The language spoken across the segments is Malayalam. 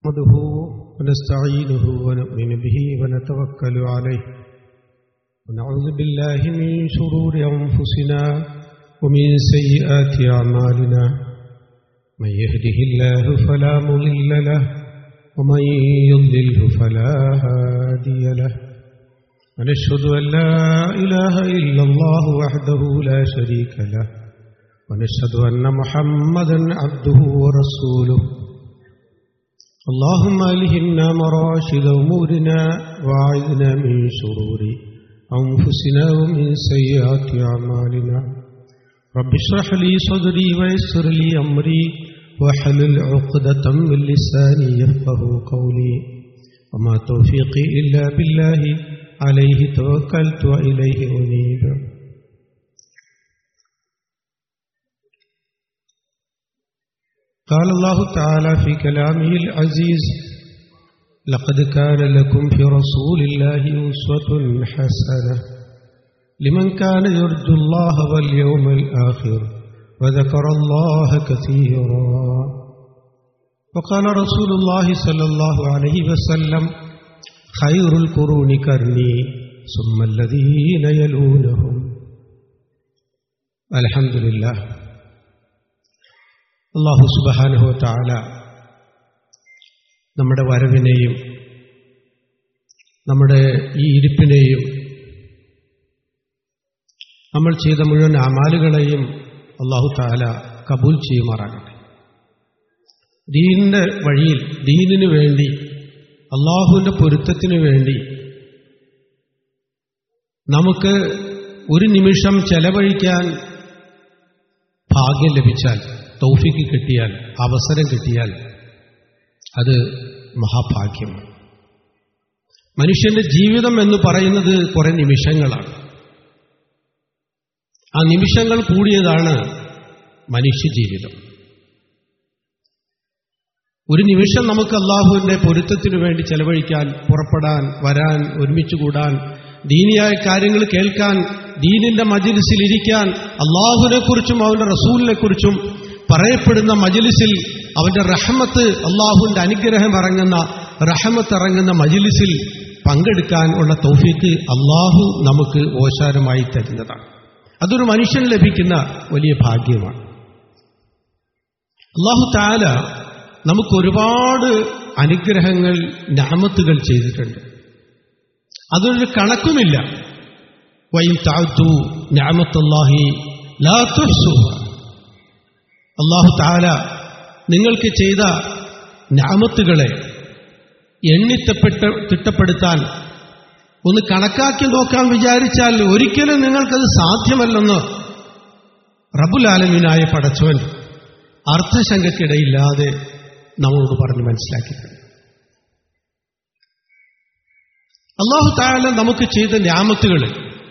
نحمده ونستعينه ونؤمن به ونتوكل عليه ونعوذ بالله من شرور أنفسنا ومن سيئات أعمالنا من يهده الله فلا مضل له ومن يضلله فلا هادي له ونشهد أن لا إله إلا الله وحده لا شريك له ونشهد أن محمدا عبده ورسوله اللهم ألهمنا مراشد أمورنا وأعذنا من شرور أنفسنا ومن سيئات أعمالنا رب اشرح لي صدري ويسر لي أمري واحلل عقدة من لساني يفقه قولي وما توفيقي إلا بالله عليه توكلت وإليه أنيب قال الله تعالى في كلامه العزيز لقد كان لكم في رسول الله أسوة حسنة لمن كان يرجو الله واليوم الآخر وذكر الله كثيرا وقال رسول الله صلى الله عليه وسلم خير القرون كرني ثم الذين يلونهم الحمد لله അള്ളാഹു സുബാനുഹോ താല നമ്മുടെ വരവിനെയും നമ്മുടെ ഈ ഇരിപ്പിനെയും നമ്മൾ ചെയ്ത മുഴുവൻ അമാലുകളെയും അള്ളാഹു താല കബൂൽ ചെയ്യുമാറാകട്ടെ ദീനിന്റെ വഴിയിൽ ദീനിനു വേണ്ടി അള്ളാഹുവിന്റെ പൊരുത്തത്തിനു വേണ്ടി നമുക്ക് ഒരു നിമിഷം ചെലവഴിക്കാൻ ഭാഗ്യം ലഭിച്ചാൽ തൗഫിക്ക് കിട്ടിയാൽ അവസരം കിട്ടിയാൽ അത് മഹാഭാഗ്യമാണ് മനുഷ്യന്റെ ജീവിതം എന്ന് പറയുന്നത് കുറെ നിമിഷങ്ങളാണ് ആ നിമിഷങ്ങൾ കൂടിയതാണ് മനുഷ്യജീവിതം ഒരു നിമിഷം നമുക്ക് അള്ളാഹുവിന്റെ പൊരുത്തത്തിനു വേണ്ടി ചെലവഴിക്കാൻ പുറപ്പെടാൻ വരാൻ ഒരുമിച്ച് കൂടാൻ ദീനിയായ കാര്യങ്ങൾ കേൾക്കാൻ ദീനിന്റെ മജിലിസിൽ ഇരിക്കാൻ അള്ളാഹുവിനെ കുറിച്ചും അവന്റെ റസൂലിനെ കുറിച്ചും പറയപ്പെടുന്ന മജിലിസിൽ അവന്റെ റഹമത്ത് അള്ളാഹുവിന്റെ അനുഗ്രഹം ഇറങ്ങുന്ന റഹമത്ത് ഇറങ്ങുന്ന മജിലിസിൽ പങ്കെടുക്കാൻ ഉള്ള തൗഫീക്ക് അള്ളാഹു നമുക്ക് ഓശാരമായി തരുന്നതാണ് അതൊരു മനുഷ്യന് ലഭിക്കുന്ന വലിയ ഭാഗ്യമാണ് അള്ളാഹു താല നമുക്ക് ഒരുപാട് അനുഗ്രഹങ്ങൾ ഞാമത്തുകൾ ചെയ്തിട്ടുണ്ട് അതൊരു കണക്കുമില്ല വൈം താഴ്ത്തു ഞാമത്തല്ലാഹി ലാ തുഹ്സുഹ അള്ളാഹു താല നിങ്ങൾക്ക് ചെയ്ത ഞാമത്തുകളെ എണ്ണിത്തപ്പെട്ട തിട്ടപ്പെടുത്താൻ ഒന്ന് കണക്കാക്കി നോക്കാൻ വിചാരിച്ചാൽ ഒരിക്കലും നിങ്ങൾക്കത് സാധ്യമല്ലെന്ന് റബുലാലമീനായ പടച്ചവൻ അർത്ഥശങ്കക്കിടയില്ലാതെ നമ്മളോട് പറഞ്ഞ് മനസ്സിലാക്കിയിട്ടുണ്ട് അള്ളാഹു താല നമുക്ക് ചെയ്ത ഞാമത്തുകൾ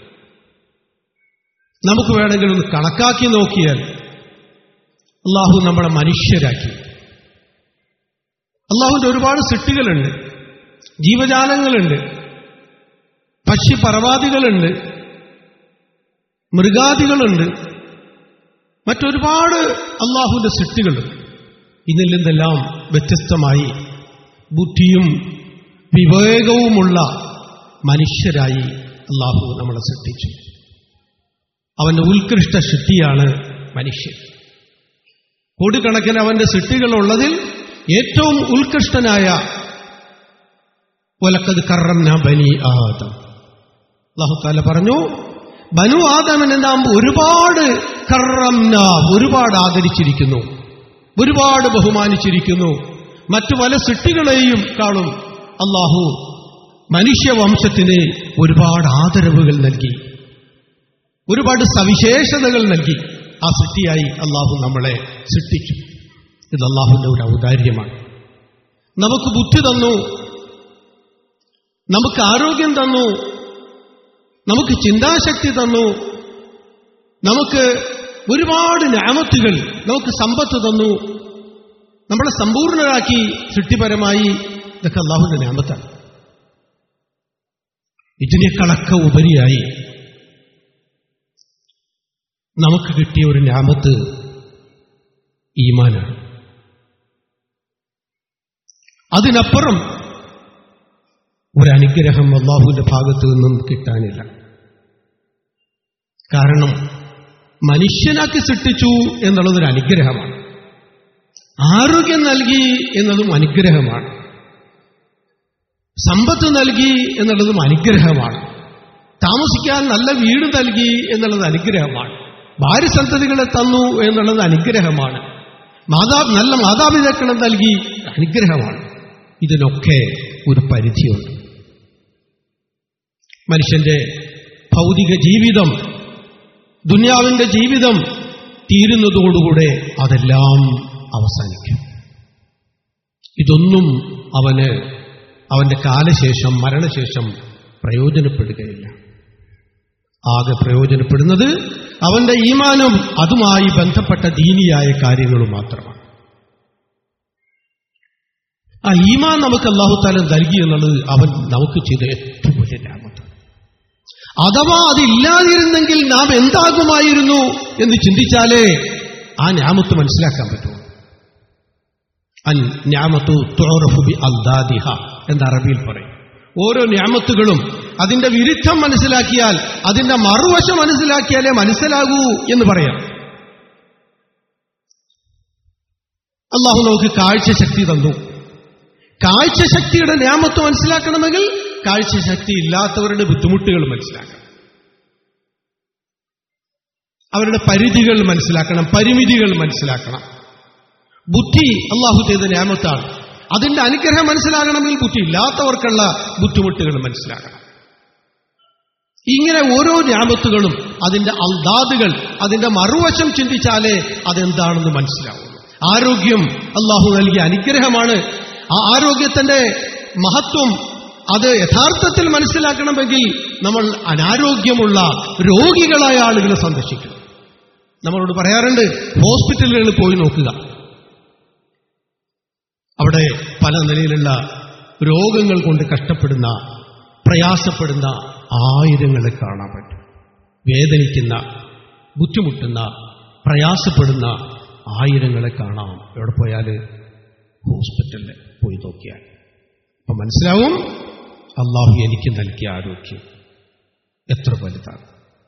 നമുക്ക് വേണമെങ്കിൽ ഒന്ന് കണക്കാക്കി നോക്കിയാൽ അള്ളാഹു നമ്മളെ മനുഷ്യരാക്കി അള്ളാഹുവിന്റെ ഒരുപാട് സൃഷ്ടികളുണ്ട് ജീവജാലങ്ങളുണ്ട് പക്ഷി പറവാദികളുണ്ട് മൃഗാദികളുണ്ട് മറ്റൊരുപാട് അള്ളാഹുവിന്റെ സൃഷ്ടികളുണ്ട് ഇതിൽ നിന്നെല്ലാം വ്യത്യസ്തമായി ബുദ്ധിയും വിവേകവുമുള്ള മനുഷ്യരായി അള്ളാഹു നമ്മളെ സൃഷ്ടിച്ചു അവന്റെ ഉത്കൃഷ്ട സൃഷ്ടിയാണ് മനുഷ്യൻ കോടിക്കണക്കിന് അവന്റെ സൃഷ്ടികളുള്ളതിൽ ഏറ്റവും ഉത്കൃഷ്ടനായ ഒലക്കത് കറന്ന ബനി ആദം അള്ളാഹുത്താല പറഞ്ഞു ബനു ആദമിനെ നാം ഒരുപാട് കറംന ഒരുപാട് ആദരിച്ചിരിക്കുന്നു ഒരുപാട് ബഹുമാനിച്ചിരിക്കുന്നു മറ്റു പല സൃഷ്ടികളെയും കാണും അള്ളാഹു മനുഷ്യവംശത്തിന് ഒരുപാട് ആദരവുകൾ നൽകി ഒരുപാട് സവിശേഷതകൾ നൽകി ആ സൃഷ്ടിയായി അള്ളാഹു നമ്മളെ സൃഷ്ടിച്ചു ഇത് അള്ളാഹുവിന്റെ ഒരു ഔദാര്യമാണ് നമുക്ക് ബുദ്ധി തന്നു നമുക്ക് ആരോഗ്യം തന്നു നമുക്ക് ചിന്താശക്തി തന്നു നമുക്ക് ഒരുപാട് ഞാമത്തുകൾ നമുക്ക് സമ്പത്ത് തന്നു നമ്മളെ സമ്പൂർണരാക്കി സൃഷ്ടിപരമായി ഇതൊക്കെ അള്ളാഹുവിന്റെ ഞാമത്താണ് ഇതിനേക്കാളൊക്കെ ഉപരിയായി നമുക്ക് കിട്ടിയ ഒരു ഞാമത്ത് ഈമാനാണ് അതിനപ്പുറം ഒരനുഗ്രഹം അള്ളാഹുവിന്റെ ഭാഗത്തു നിന്നും കിട്ടാനില്ല കാരണം മനുഷ്യനാക്കി സൃഷ്ടിച്ചു എന്നുള്ളതൊരു അനുഗ്രഹമാണ് ആരോഗ്യം നൽകി എന്നതും അനുഗ്രഹമാണ് സമ്പത്ത് നൽകി എന്നുള്ളതും അനുഗ്രഹമാണ് താമസിക്കാൻ നല്ല വീട് നൽകി എന്നുള്ളത് അനുഗ്രഹമാണ് ഭാര്യസന്തതികളെ തന്നു എന്നുള്ളത് അനുഗ്രഹമാണ് മാതാ നല്ല മാതാപിതാക്കളെ നൽകി അനുഗ്രഹമാണ് ഇതിനൊക്കെ ഒരു പരിധിയുണ്ട് മനുഷ്യന്റെ ഭൗതിക ജീവിതം ദുന്യാവിന്റെ ജീവിതം തീരുന്നതോടുകൂടെ അതെല്ലാം അവസാനിക്കും ഇതൊന്നും അവന് അവന്റെ കാലശേഷം മരണശേഷം പ്രയോജനപ്പെടുകയില്ല ആകെ പ്രയോജനപ്പെടുന്നത് അവന്റെ ഈമാനും അതുമായി ബന്ധപ്പെട്ട ദീനിയായ കാര്യങ്ങളും മാത്രമാണ് ആ ഈമാൻ നമുക്ക് അള്ളാഹുത്താലം നൽകി എന്നുള്ളത് അവൻ നമുക്ക് ചെയ്ത ഏറ്റവും വലിയ രാമത്ത് അഥവാ അതില്ലാതിരുന്നെങ്കിൽ നാം എന്താകുമായിരുന്നു എന്ന് ചിന്തിച്ചാലേ ആ ഞാമത്ത് മനസ്സിലാക്കാൻ പറ്റുള്ളൂ അൻ ഞാമത്തു തുറഫുബി അൽദാദിഹ എന്ന് അറബിയിൽ പറയും ഓരോ ഞാമത്തുകളും അതിന്റെ വിരുദ്ധം മനസ്സിലാക്കിയാൽ അതിന്റെ മറുവശം മനസ്സിലാക്കിയാലേ മനസ്സിലാകൂ എന്ന് പറയാം അള്ളാഹു നമുക്ക് കാഴ്ചശക്തി തന്നു കാഴ്ചശക്തിയുടെ ഞാമത്ത് മനസ്സിലാക്കണമെങ്കിൽ കാഴ്ചശക്തി ഇല്ലാത്തവരുടെ ബുദ്ധിമുട്ടുകൾ മനസ്സിലാക്കണം അവരുടെ പരിധികൾ മനസ്സിലാക്കണം പരിമിതികൾ മനസ്സിലാക്കണം ബുദ്ധി അള്ളാഹു ചെയ്ത ഞാമത്താണ് അതിന്റെ അനുഗ്രഹം മനസ്സിലാകണമെങ്കിൽ ബുദ്ധി ഇല്ലാത്തവർക്കുള്ള ബുദ്ധിമുട്ടുകൾ മനസ്സിലാക്കണം ഇങ്ങനെ ഓരോ ഞാമത്തുകളും അതിന്റെ അൽദാദുകൾ അതിന്റെ മറുവശം ചിന്തിച്ചാലേ അതെന്താണെന്ന് മനസ്സിലാവുള്ളൂ ആരോഗ്യം അള്ളാഹു നൽകിയ അനുഗ്രഹമാണ് ആ ആരോഗ്യത്തിന്റെ മഹത്വം അത് യഥാർത്ഥത്തിൽ മനസ്സിലാക്കണമെങ്കിൽ നമ്മൾ അനാരോഗ്യമുള്ള രോഗികളായ ആളുകളെ സന്ദർശിക്കണം നമ്മളോട് പറയാറുണ്ട് ഹോസ്പിറ്റലുകളിൽ പോയി നോക്കുക അവിടെ പല നിലയിലുള്ള രോഗങ്ങൾ കൊണ്ട് കഷ്ടപ്പെടുന്ന പ്രയാസപ്പെടുന്ന ആയിരങ്ങളെ കാണാൻ പറ്റും വേദനിക്കുന്ന ബുദ്ധിമുട്ടുന്ന പ്രയാസപ്പെടുന്ന ആയിരങ്ങളെ കാണാം എവിടെ പോയാൽ ഹോസ്പിറ്റലിൽ പോയി നോക്കിയാൽ അപ്പൊ മനസ്സിലാവും അള്ളാഹു എനിക്ക് നൽകിയ ആരോഗ്യം എത്ര വലുതാണ്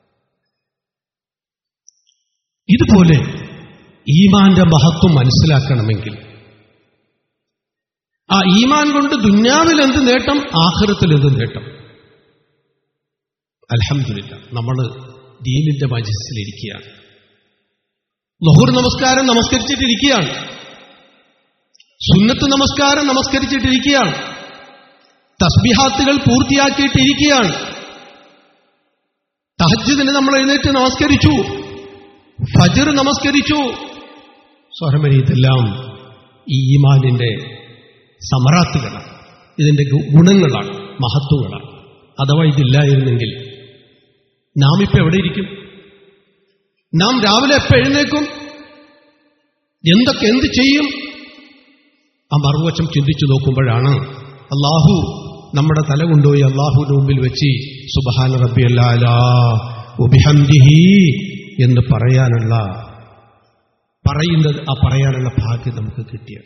ഇതുപോലെ ഈമാന്റെ മഹത്വം മനസ്സിലാക്കണമെങ്കിൽ ആ ഈമാൻ കൊണ്ട് ദുന്യാവിൽ എന്ത് നേട്ടം ആഹൃത്തിൽ എന്ത് നേട്ടം അലഹമില്ല നമ്മൾ ദീനിന്റെ മജസ്സിലിരിക്കുകയാണ് ലഹുർ നമസ്കാരം നമസ്കരിച്ചിട്ടിരിക്കുകയാണ് സുന്നത്ത് നമസ്കാരം നമസ്കരിച്ചിട്ടിരിക്കുകയാണ് തസ്ബിഹാത്തുകൾ പൂർത്തിയാക്കിയിട്ടിരിക്കുകയാണ് തഹജ്ജിദിന് നമ്മൾ എഴുന്നേറ്റ് നമസ്കരിച്ചു ഫജർ നമസ്കരിച്ചു സ്വരമരി ഇതെല്ലാം ഈ ഈമാനിന്റെ സമറാത്തുകളാണ് ഇതിന്റെ ഗുണങ്ങളാണ് മഹത്വങ്ങളാണ് അഥവാ ഇതില്ലായിരുന്നെങ്കിൽ നാം ഇപ്പൊ എവിടെ ഇരിക്കും നാം രാവിലെ എപ്പോ എഴുന്നേക്കും എന്തൊക്കെ എന്ത് ചെയ്യും ആ മറുവശം ചിന്തിച്ചു നോക്കുമ്പോഴാണ് അള്ളാഹു നമ്മുടെ തല കൊണ്ടുപോയി അള്ളാഹുവിന്റെ മുമ്പിൽ വെച്ച് സുബഹാന റബ്ബി അല്ലാഹി എന്ന് പറയാനുള്ള പറയുന്നത് ആ പറയാനുള്ള ഭാഗ്യം നമുക്ക് കിട്ടിയത്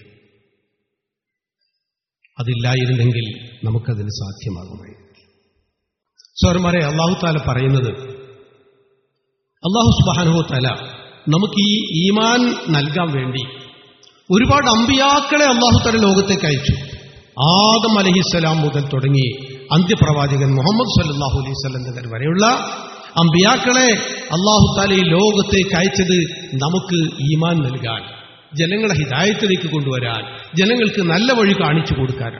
അതില്ലായിരുന്നെങ്കിൽ നമുക്കതിന് സാധ്യമാകുമായിരുന്നു സോർമാരെ അള്ളാഹു താല പറയുന്നത് അള്ളാഹു സുബാനുഹോ തല നമുക്ക് ഈ ഈമാൻ നൽകാൻ വേണ്ടി ഒരുപാട് അമ്പിയാക്കളെ അള്ളാഹു തല ലോകത്തേക്ക് അയച്ചു ആദം അലഹിസ്സലാം മുതൽ തുടങ്ങി അന്ത്യപ്രവാചകൻ മുഹമ്മദ് സല്ലാഹു അലൈഹി സ്വലം വരെയുള്ള അമ്പിയാക്കളെ അള്ളാഹു താല ഈ ലോകത്തേക്ക് അയച്ചത് നമുക്ക് ഈമാൻ നൽകാൻ ജനങ്ങളെ ഹിതായത്തിലേക്ക് കൊണ്ടുവരാൻ ജനങ്ങൾക്ക് നല്ല വഴി കാണിച്ചു കൊടുക്കാനാണ്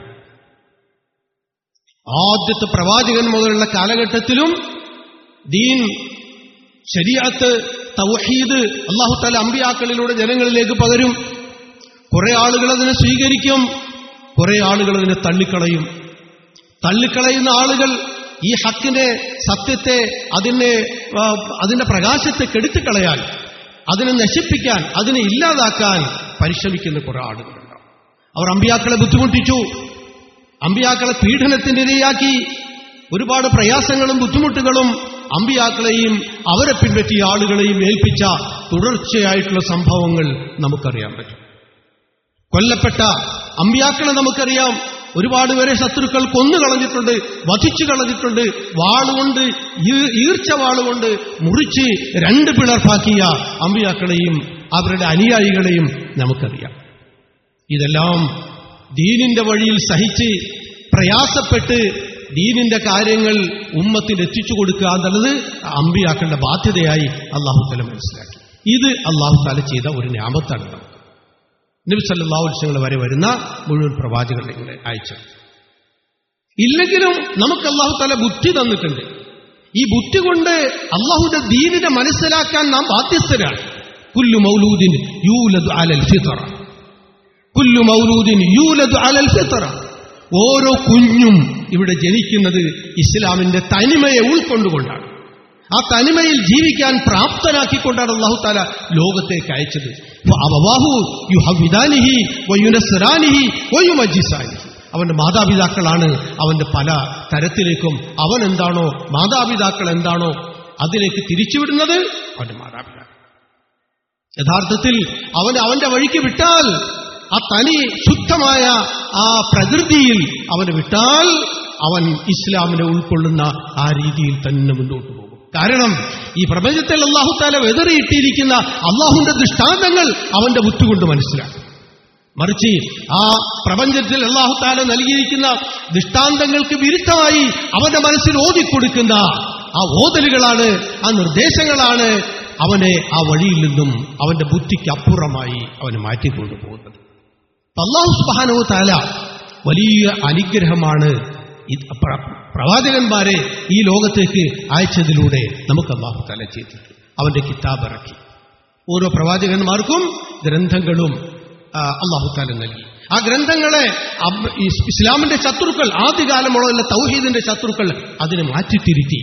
ആദ്യത്തെ പ്രവാചകൻ മുതലുള്ള കാലഘട്ടത്തിലും ദീൻ ശരിയാത്ത് തൗഹീദ് അള്ളാഹു താല അമ്പിയാക്കളിലൂടെ ജനങ്ങളിലേക്ക് പകരും കുറെ ആളുകൾ അതിനെ സ്വീകരിക്കും കുറെ ആളുകൾ അതിനെ തള്ളിക്കളയും തള്ളിക്കളയുന്ന ആളുകൾ ഈ ഹക്കിനെ സത്യത്തെ അതിനെ അതിന്റെ പ്രകാശത്തെ കെടുത്തിക്കളയാൻ അതിനെ നശിപ്പിക്കാൻ അതിനെ ഇല്ലാതാക്കാൻ പരിശ്രമിക്കുന്ന കുറെ ആളുകളുണ്ടാവും അവർ അമ്പിയാക്കളെ ബുദ്ധിമുട്ടിച്ചു അമ്പിയാക്കളെ പീഡനത്തിന്റെ ഇരയാക്കി ഒരുപാട് പ്രയാസങ്ങളും ബുദ്ധിമുട്ടുകളും അമ്പിയാക്കളെയും അവരെ പിൻപറ്റിയ ആളുകളെയും ഏൽപ്പിച്ച തുടർച്ചയായിട്ടുള്ള സംഭവങ്ങൾ നമുക്കറിയാൻ പറ്റും കൊല്ലപ്പെട്ട അമ്പിയാക്കളെ നമുക്കറിയാം ഒരുപാട് പേരെ ശത്രുക്കൾ കൊന്നു കളഞ്ഞിട്ടുണ്ട് വധിച്ചു കളഞ്ഞിട്ടുണ്ട് വാളുകൊണ്ട് ഈ- ഈർച്ച വാളുകൊണ്ട് മുറിച്ച് രണ്ട് പിളർപ്പാക്കിയ അമ്പിയാക്കളെയും അവരുടെ അനുയായികളെയും നമുക്കറിയാം ഇതെല്ലാം ദീനിന്റെ വഴിയിൽ സഹിച്ച് പ്രയാസപ്പെട്ട് ദീനിന്റെ കാര്യങ്ങൾ ഉമ്മത്തിന് എത്തിച്ചു കൊടുക്കുക എന്നുള്ളത് അമ്പിയാക്കളുടെ ബാധ്യതയായി അള്ളാഹു തല മനസ്സിലാക്കി ഇത് അള്ളാഹു താല ചെയ്ത ഒരു ഞാമത്താണ് നമുക്ക് നബി സല്ലല്ലാഹു അലൈഹി വസല്ലം വരെ വരുന്ന മുഴുവൻ പ്രവാചകരുടെ അയച്ചു ഇല്ലെങ്കിലും നമുക്ക് അള്ളാഹു താല ബുദ്ധി തന്നിട്ടുണ്ട് ഈ ബുദ്ധി കൊണ്ട് അള്ളാഹുന്റെ ദീനിനെ മനസ്സിലാക്കാൻ നാം ബാധ്യസ്ഥരാണ് കുല്ലു മൗലൂദിൻ യൂലദു അലൽ ഫിത്ര കുല്ലു മൗലൂദിൻ യൂലദു അലൽ ഫിത്ര ഓരോ കുഞ്ഞും ഇവിടെ ജനിക്കുന്നത് ഇസ്ലാമിന്റെ തനിമയെ ഉൾക്കൊണ്ടുകൊണ്ടാണ് ആ തനിമയിൽ ജീവിക്കാൻ പ്രാപ്തനാക്കിക്കൊണ്ടാണ് അള്ളാഹു താല ലോകത്തേക്ക് അയച്ചത് അവവാഹു യുഹവിദാനിഹി വയുനസ്റാനിഹി വയുമജിസാനിഹി അവന്റെ മാതാപിതാക്കളാണ് അവന്റെ പല തരത്തിലേക്കും അവൻ എന്താണോ മാതാപിതാക്കൾ എന്താണോ അതിലേക്ക് തിരിച്ചുവിടുന്നത് അവന്റെ മാതാപിതാക്കൾ യഥാർത്ഥത്തിൽ അവൻ അവന്റെ വഴിക്ക് വിട്ടാൽ ആ തനി ശുദ്ധമായ ആ പ്രകൃതിയിൽ അവന് വിട്ടാൽ അവൻ ഇസ്ലാമിനെ ഉൾക്കൊള്ളുന്ന ആ രീതിയിൽ തന്നെ മുന്നോട്ട് പോകും കാരണം ഈ പ്രപഞ്ചത്തിൽ അള്ളാഹുത്താല വെതറിയിട്ടിരിക്കുന്ന അള്ളാഹുന്റെ ദൃഷ്ടാന്തങ്ങൾ അവന്റെ ബുദ്ധികൊണ്ട് മനസ്സിലാക്കും മറിച്ച് ആ പ്രപഞ്ചത്തിൽ അള്ളാഹുത്താല നൽകിയിരിക്കുന്ന ദൃഷ്ടാന്തങ്ങൾക്ക് വിരുദ്ധമായി അവന്റെ മനസ്സിൽ ഓതിക്കൊടുക്കുന്ന ആ ഓതലുകളാണ് ആ നിർദ്ദേശങ്ങളാണ് അവനെ ആ വഴിയിൽ നിന്നും അവന്റെ ബുദ്ധിക്ക് അപ്പുറമായി അവനെ മാറ്റിക്കൊണ്ടുപോകുന്നത് അള്ളാഹു സുബാനോ താല വലിയ അനുഗ്രഹമാണ് ഇത് പ്ര- പ്രവാചകന്മാരെ ഈ ലോകത്തേക്ക് അയച്ചതിലൂടെ നമുക്ക് അള്ളാഹു താല ചെയ്തിട്ടുണ്ട് അവന്റെ കിതാബ് ഇറക്കി ഓരോ പ്രവാചകന്മാർക്കും ഗ്രന്ഥങ്ങളും ആ, അള്ളാഹു താല നൽകി ആ ഗ്രന്ഥങ്ങളെ അബ്- ഈ ഇസ്ലാമിന്റെ ശത്രുക്കൾ ആദ്യകാലമുള്ള തൗഹീദിന്റെ ശത്രുക്കൾ അതിനെ മാറ്റിത്തിരുത്തി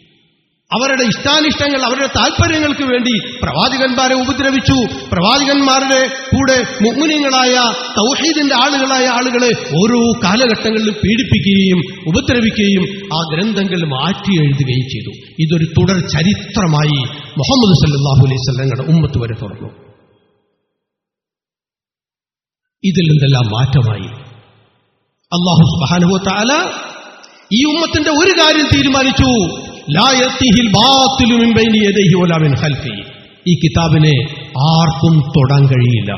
അവരുടെ ഇഷ്ടാനിഷ്ടങ്ങൾ അവരുടെ താല്പര്യങ്ങൾക്ക് വേണ്ടി പ്രവാചകന്മാരെ ഉപദ്രവിച്ചു പ്രവാചകന്മാരുടെ കൂടെ മുഗ്മിനിയങ്ങളായ തൗഹീദിന്റെ ആളുകളായ ആളുകളെ ഓരോ കാലഘട്ടങ്ങളിലും പീഡിപ്പിക്കുകയും ഉപദ്രവിക്കുകയും ആ ഗ്രന്ഥങ്ങൾ മാറ്റി എഴുതുകയും ചെയ്തു ഇതൊരു തുടർ ചരിത്രമായി മുഹമ്മദ് സല്ലാഹു അലൈഹി സ്വലങ്ങളുടെ ഉമ്മത്ത് വരെ തുറന്നു ഇതിൽ നിന്നെല്ലാം മാറ്റമായി അള്ളാഹു സുബാനുഭവ താല ഈ ഉമ്മത്തിന്റെ ഒരു കാര്യം തീരുമാനിച്ചു ലാ യത്തിഹിൽ ബാത്തിലു മിൻ ബൈനി യദൈഹി വലാ മിൻ ഖൽഫി. ഈ കിതാബിനെ ആർക്കും തൊടാൻ കഴിയില്ല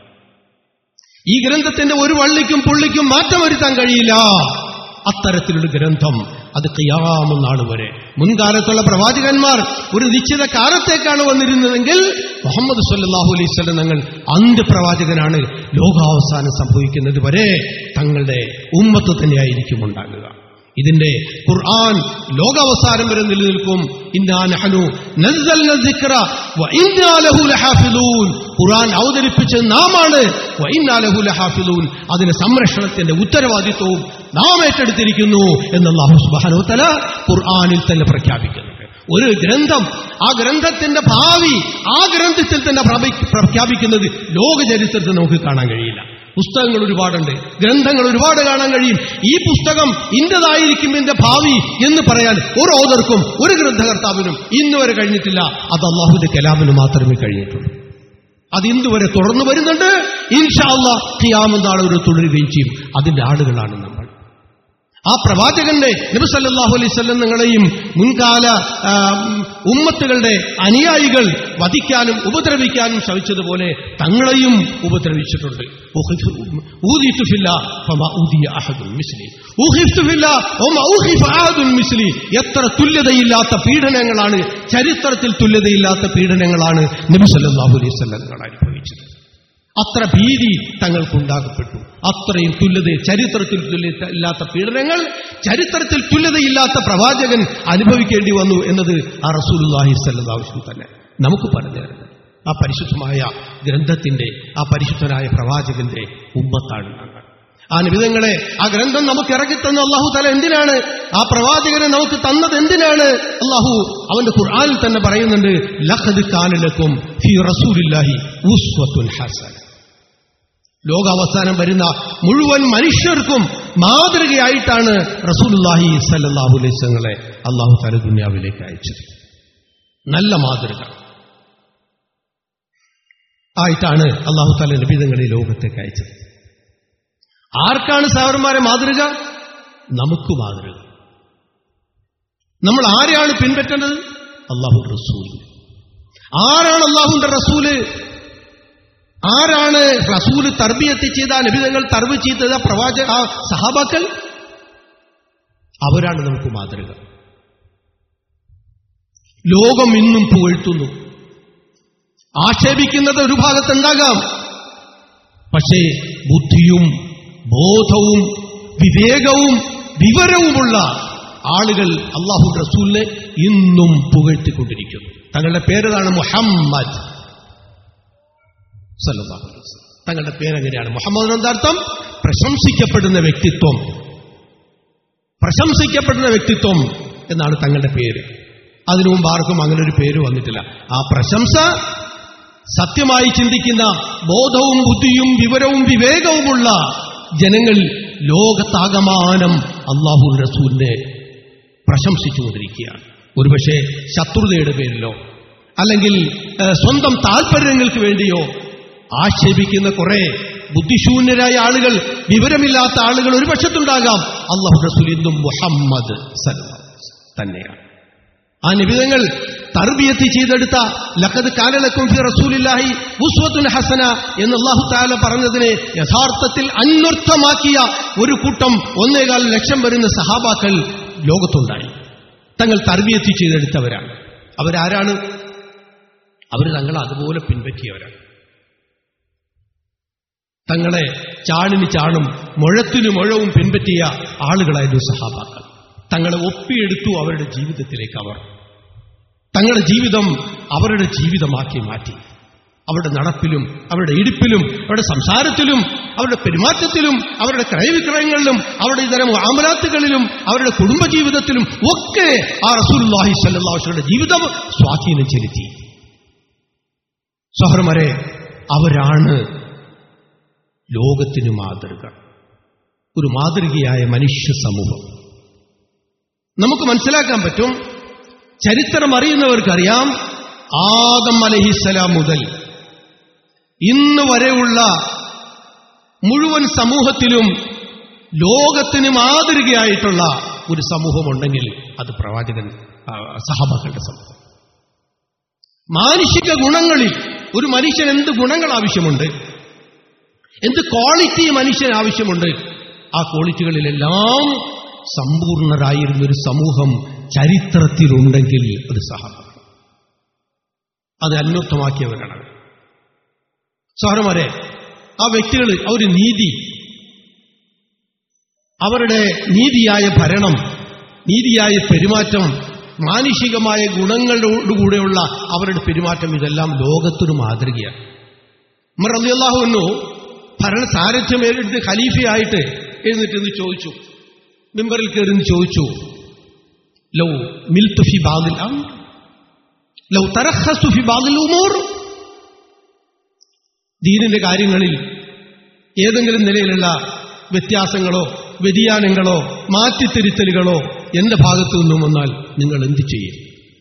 ഈ ഗ്രന്ഥത്തിന്റെ ഒരു വള്ളിക്കും പുള്ളിക്കും മാറ്റം വരുത്താൻ കഴിയില്ല അത്തരത്തിലുള്ള ഗ്രന്ഥം അത് കിയാമനാൾ വരെ മുൻകാലത്തുള്ള പ്രവാചകന്മാർ ഒരു നിശ്ചിത കാലത്തേക്കാണ് വന്നിരുന്നതെങ്കിൽ മുഹമ്മദ് സല്ലാഹു അലൈഹി സ്വലം തങ്ങൾ അന്ത്യപ്രവാചകനാണ് ലോകാവസാനം സംഭവിക്കുന്നത് വരെ തങ്ങളുടെ ഉമ്മത്ത് തന്നെയായിരിക്കും ഉണ്ടാകുക ഇതിന്റെ ഖുർആൻ ലോകാവസാനം വരെ നിലനിൽക്കും ഇന്നാ നഹ്നു നസ്സൽന ദിക്റ വ ഇന്നാ ലഹു ലഹാഫിളൂൻ ഖുർആൻ അവതരിപ്പിച്ചത് നാമാണ് വ ഇന്നാ ലഹു ലഹാഫിളൂൻ അതിന്റെ സംരക്ഷണത്തിന്റെ ഉത്തരവാദിത്വവും നാം ഏറ്റെടുത്തിരിക്കുന്നു എന്ന് അല്ലാഹു സുബ്ഹാനഹു വ തആല ഖുർആനിൽ തന്നെ പ്രഖ്യാപിക്കുന്നുണ്ട് ഒരു ഗ്രന്ഥം ആ ഗ്രന്ഥത്തിന്റെ ഭാവി ആ ഗ്രന്ഥത്തിൽ തന്നെ പ്രഭി- പ്രഖ്യാപിക്കുന്നത് ലോക ചരിത്രത്തിൽ നമുക്ക് കാണാൻ കഴിയില്ല പുസ്തകങ്ങൾ ഒരുപാടുണ്ട് ഗ്രന്ഥങ്ങൾ ഒരുപാട് കാണാൻ കഴിയും ഈ പുസ്തകം ഇന്നതായിരിക്കും എന്റെ ഭാവി എന്ന് പറയാൻ ഒരു ഓതർക്കും ഒരു ഗ്രന്ഥകർത്താവിനും ഇന്നുവരെ കഴിഞ്ഞിട്ടില്ല അത് അള്ളാഹുവിന്റെ കലാമിന് മാത്രമേ കഴിഞ്ഞിട്ടുള്ളൂ അത് ഇന്നുവരെ തുടർന്നു വരുന്നുണ്ട് ഇൻഷാല്ല ഖിയാമന്താൾ ഒരു തുടരുകയും ചെയ്യും അതിന്റെ ആളുകളാണ് നമ്മൾ ആ പ്രവാചകന്റെ നബി സല്ലല്ലാഹു അലൈഹി വസല്ലം നിങ്ങളെയും മുൻകാല ആ, ഉം, ഉമ്മത്തുകളുടെ അനുയായികൾ വധിക്കാനും ഉപദ്രവിക്കാനും ശ്രമിച്ചതുപോലെ തങ്ങളെയും ഉപദ്രവിച്ചിട്ടുണ്ട് ഊദിത്തു ഫില്ലാ ഫമാ ഊദിയ അഹദുൻ മിസ്ലി ഊഹിഫ്തു ഫില്ലാ വമാ ഊഹിഫ അഹദുൻ മിസ്ലി എത്ര തുല്യതയില്ലാത്ത പീഡനങ്ങളാണ് ചരിത്രത്തിൽ തുല്യതയില്ലാത്ത പീഡനങ്ങളാണ് നബി സല്ലല്ലാഹു അലൈഹി വസല്ലം നിങ്ങൾ അനുഭവിച്ചത് അത്ര ഭീതി തങ്ങൾക്കുണ്ടാകപ്പെട്ടു അത്രയും തുല്യത ചരിത്രത്തിൽ തുല്യത ഇല്ലാത്ത പീഡനങ്ങൾ ചരിത്രത്തിൽ തുല്യതയില്ലാത്ത പ്രവാചകൻ അനുഭവിക്കേണ്ടി വന്നു എന്നത് ആ റസൂലുള്ളാഹി സ്വല്ലല്ലാഹു അലൈഹി വസല്ലം തന്നെ നമുക്ക് പറഞ്ഞു തരുന്നത് ആ പരിശുദ്ധമായ ഗ്രന്ഥത്തിന്റെ ആ പരിശുദ്ധനായ പ്രവാചകന്റെ ഉമ്മത്താണ് ഞങ്ങൾ ആ നിബിധങ്ങളെ ആ ഗ്രന്ഥം നമുക്ക് ഇറക്കിത്തന്ന അള്ളാഹു തല എന്തിനാണ് ആ പ്രവാചകനെ നമുക്ക് തന്നത് എന്തിനാണ് അള്ളാഹു അവന്റെ ഖുർആനിൽ തന്നെ പറയുന്നുണ്ട് ലഖദ് കാനലക്കും ഫി റസൂലില്ലാഹി ഉസ്വത്തുൻ ഹസന ലോകാവസാനം വരുന്ന മുഴുവൻ മനുഷ്യർക്കും മാതൃകയായിട്ടാണ് റസൂലുല്ലാഹി സല്ലല്ലാഹു അലൈഹി വസല്ലങ്ങളെ അള്ളാഹു തല ദുനിയാവിലേക്ക് അയച്ചത് നല്ല മാതൃക ആയിട്ടാണ് അള്ളാഹു താല നബിതങ്ങളെ ലോകത്തേക്ക് അയച്ചത് ആർക്കാണ് സാവന്മാരെ മാതൃക നമുക്ക് മാതൃക നമ്മൾ ആരെയാണ് പിൻപറ്റേണ്ടത് അള്ളാഹു റസൂൽ ആരാണ് അള്ളാഹുന്റെ റസൂല് ആരാണ് റസൂല് തർബിയത്ത് ചെയ്ത നബിതങ്ങൾ തർബ് ചെയ്തത് പ്രവാചക ആ സഹാബാക്കൾ അവരാണ് നമുക്ക് മാതൃക ലോകം ഇന്നും പുകഴ്ത്തുന്നു ആക്ഷേപിക്കുന്നത് ഒരു ഭാഗത്തുണ്ടാകാം പക്ഷേ ബുദ്ധിയും ബോധവും വിവേകവും വിവരവുമുള്ള ആളുകൾ അള്ളാഹു റസൂലിനെ ഇന്നും പുകഴ്ത്തിക്കൊണ്ടിരിക്കുന്നു തങ്ങളുടെ പേരതാണ് മുഹമ്മദ് സല്ലല്ലാഹു അലൈഹി വസല്ലം. തങ്ങളുടെ പേരെങ്ങനെയാണ് മുഹമ്മദ് എന്താർത്ഥം പ്രശംസിക്കപ്പെടുന്ന വ്യക്തിത്വം പ്രശംസിക്കപ്പെടുന്ന വ്യക്തിത്വം എന്നാണ് തങ്ങളുടെ പേര് അതിനു മുമ്പ് ആർക്കും അങ്ങനെ ഒരു പേര് വന്നിട്ടില്ല ആ പ്രശംസ സത്യമായി ചിന്തിക്കുന്ന ബോധവും ബുദ്ധിയും വിവരവും വിവേകവുമുള്ള ജനങ്ങൾ ലോകത്താകമാനം അള്ളാഹു റസൂലിനെ പ്രശംസിച്ചുകൊണ്ടിരിക്കുകയാണ് ഒരുപക്ഷെ ശത്രുതയുടെ പേരിലോ അല്ലെങ്കിൽ ഏഹ്, സ്വന്തം താല്പര്യങ്ങൾക്ക് വേണ്ടിയോ ആക്ഷേപിക്കുന്ന കുറെ ബുദ്ധിശൂന്യരായ ആളുകൾ വിവരമില്ലാത്ത ആളുകൾ ഒരു പക്ഷത്തുണ്ടാകാം അള്ളാഹു റസൂൽ ഇന്നും മുഹമ്മദ് സല്ലല്ലാഹു അലൈഹി വസല്ലം തന്നെയാണ് ആ നിബിധങ്ങൾ തർബിയത്തി ചെയ്തെടുത്ത ലഖദ് കാലലക്കും ഫി റസൂലില്ലാഹി ഉസ്വത്തുൽ ഹസന എന്ന് അല്ലാഹു തആല പറഞ്ഞതിനെ യഥാർത്ഥത്തിൽ അന്വർത്ഥമാക്കിയ ഒരു കൂട്ടം ഒന്നേകാൽ ലക്ഷം വരുന്ന സഹാബാക്കൾ ലോകത്തുണ്ടായി തങ്ങൾ തർബിയത്തി ചെയ്തെടുത്തവരാണ് അവരാരാണ് അവർ തങ്ങൾ അതുപോലെ പിൻപറ്റിയവരാണ് തങ്ങളെ ചാണിന് ചാണും മുഴത്തിനു മുഴവും പിൻപറ്റിയ ആളുകളായിരുന്നു സഹാബാക്കൾ തങ്ങളെ ഒപ്പിയെടുത്തു അവരുടെ ജീവിതത്തിലേക്ക് അവർ തങ്ങളുടെ ജീവിതം അവരുടെ ജീവിതമാക്കി മാറ്റി അവരുടെ നടപ്പിലും അവരുടെ ഇടിപ്പിലും അവരുടെ സംസാരത്തിലും അവരുടെ പെരുമാറ്റത്തിലും അവരുടെ ക്രയവിക്രയങ്ങളിലും അവരുടെ ഇതരം ആമലാത്തുകളിലും അവരുടെ കുടുംബജീവിതത്തിലും ഒക്കെ ആ റസൂലുള്ളാഹി സ്വല്ലല്ലാഹു അലൈഹി വസല്ലമയുടെ ജീവിതം സ്വാധീനം ചെലുത്തി സഹർമരെ അവരാണ് ലോകത്തിന് മാതൃക ഒരു മാതൃകയായ മനുഷ്യ സമൂഹം നമുക്ക് മനസ്സിലാക്കാൻ പറ്റും ചരിത്രം അറിയുന്നവർക്കറിയാം ആദം അലഹിസലാം മുതൽ ഇന്ന് വരെയുള്ള മുഴുവൻ സമൂഹത്തിലും ലോകത്തിന് മാതൃകയായിട്ടുള്ള ഒരു സമൂഹമുണ്ടെങ്കിൽ അത് പ്രവാചകൻ ആ, സഹബാക്കളുടെ സമൂഹം മാനുഷിക ഗുണങ്ങളിൽ ഒരു മനുഷ്യൻ എന്ത് ഗുണങ്ങൾ ആവശ്യമുണ്ട് എന്ത് ക്വാളിറ്റി മനുഷ്യന് ആവശ്യമുണ്ട് ആ ക്വാളിറ്റികളിലെല്ലാം സമ്പൂർണരായിരുന്ന ഒരു സമൂഹം ചരിത്രത്തിലുണ്ടെങ്കിൽ അത് സഹാബാക്കൾ അത് അന്വർത്ഥമാക്കിയവരാണ് സഹോദരന്മാരെ ആ വ്യക്തികൾ അവർ നീതി അവരുടെ നീതിയായ ഭരണം നീതിയായ പെരുമാറ്റം മാനുഷികമായ ഗുണങ്ങളോടുകൂടെയുള്ള അവരുടെ പെരുമാറ്റം ഇതെല്ലാം ലോകത്തൊരു മാതൃകയാണ് ഉമർ റളിയല്ലാഹു ഭരണ സാരഥ്യം ഏറ്റെടുത്ത് ഖലീഫയായിട്ട് എഴുന്നേറ്റ് എന്ന് ചോദിച്ചു മിമ്പറിൽ കയറി എന്ന് ചോദിച്ചു ലൗ മിൽത്തു ഫി ബാദിൽ അംർ ലൗ തറഖസ്തു ഫി ബാദിൽ ഉമൂർ ദീനിന്റെ കാര്യങ്ങളിൽ ഏതെങ്കിലും നിലയിലുള്ള വ്യത്യാസങ്ങളോ വ്യതിയാനങ്ങളോ മാറ്റിത്തിരുത്തലുകളോ എന്റെ ഭാഗത്തു നിന്നും വന്നാൽ നിങ്ങൾ എന്ത് ചെയ്യും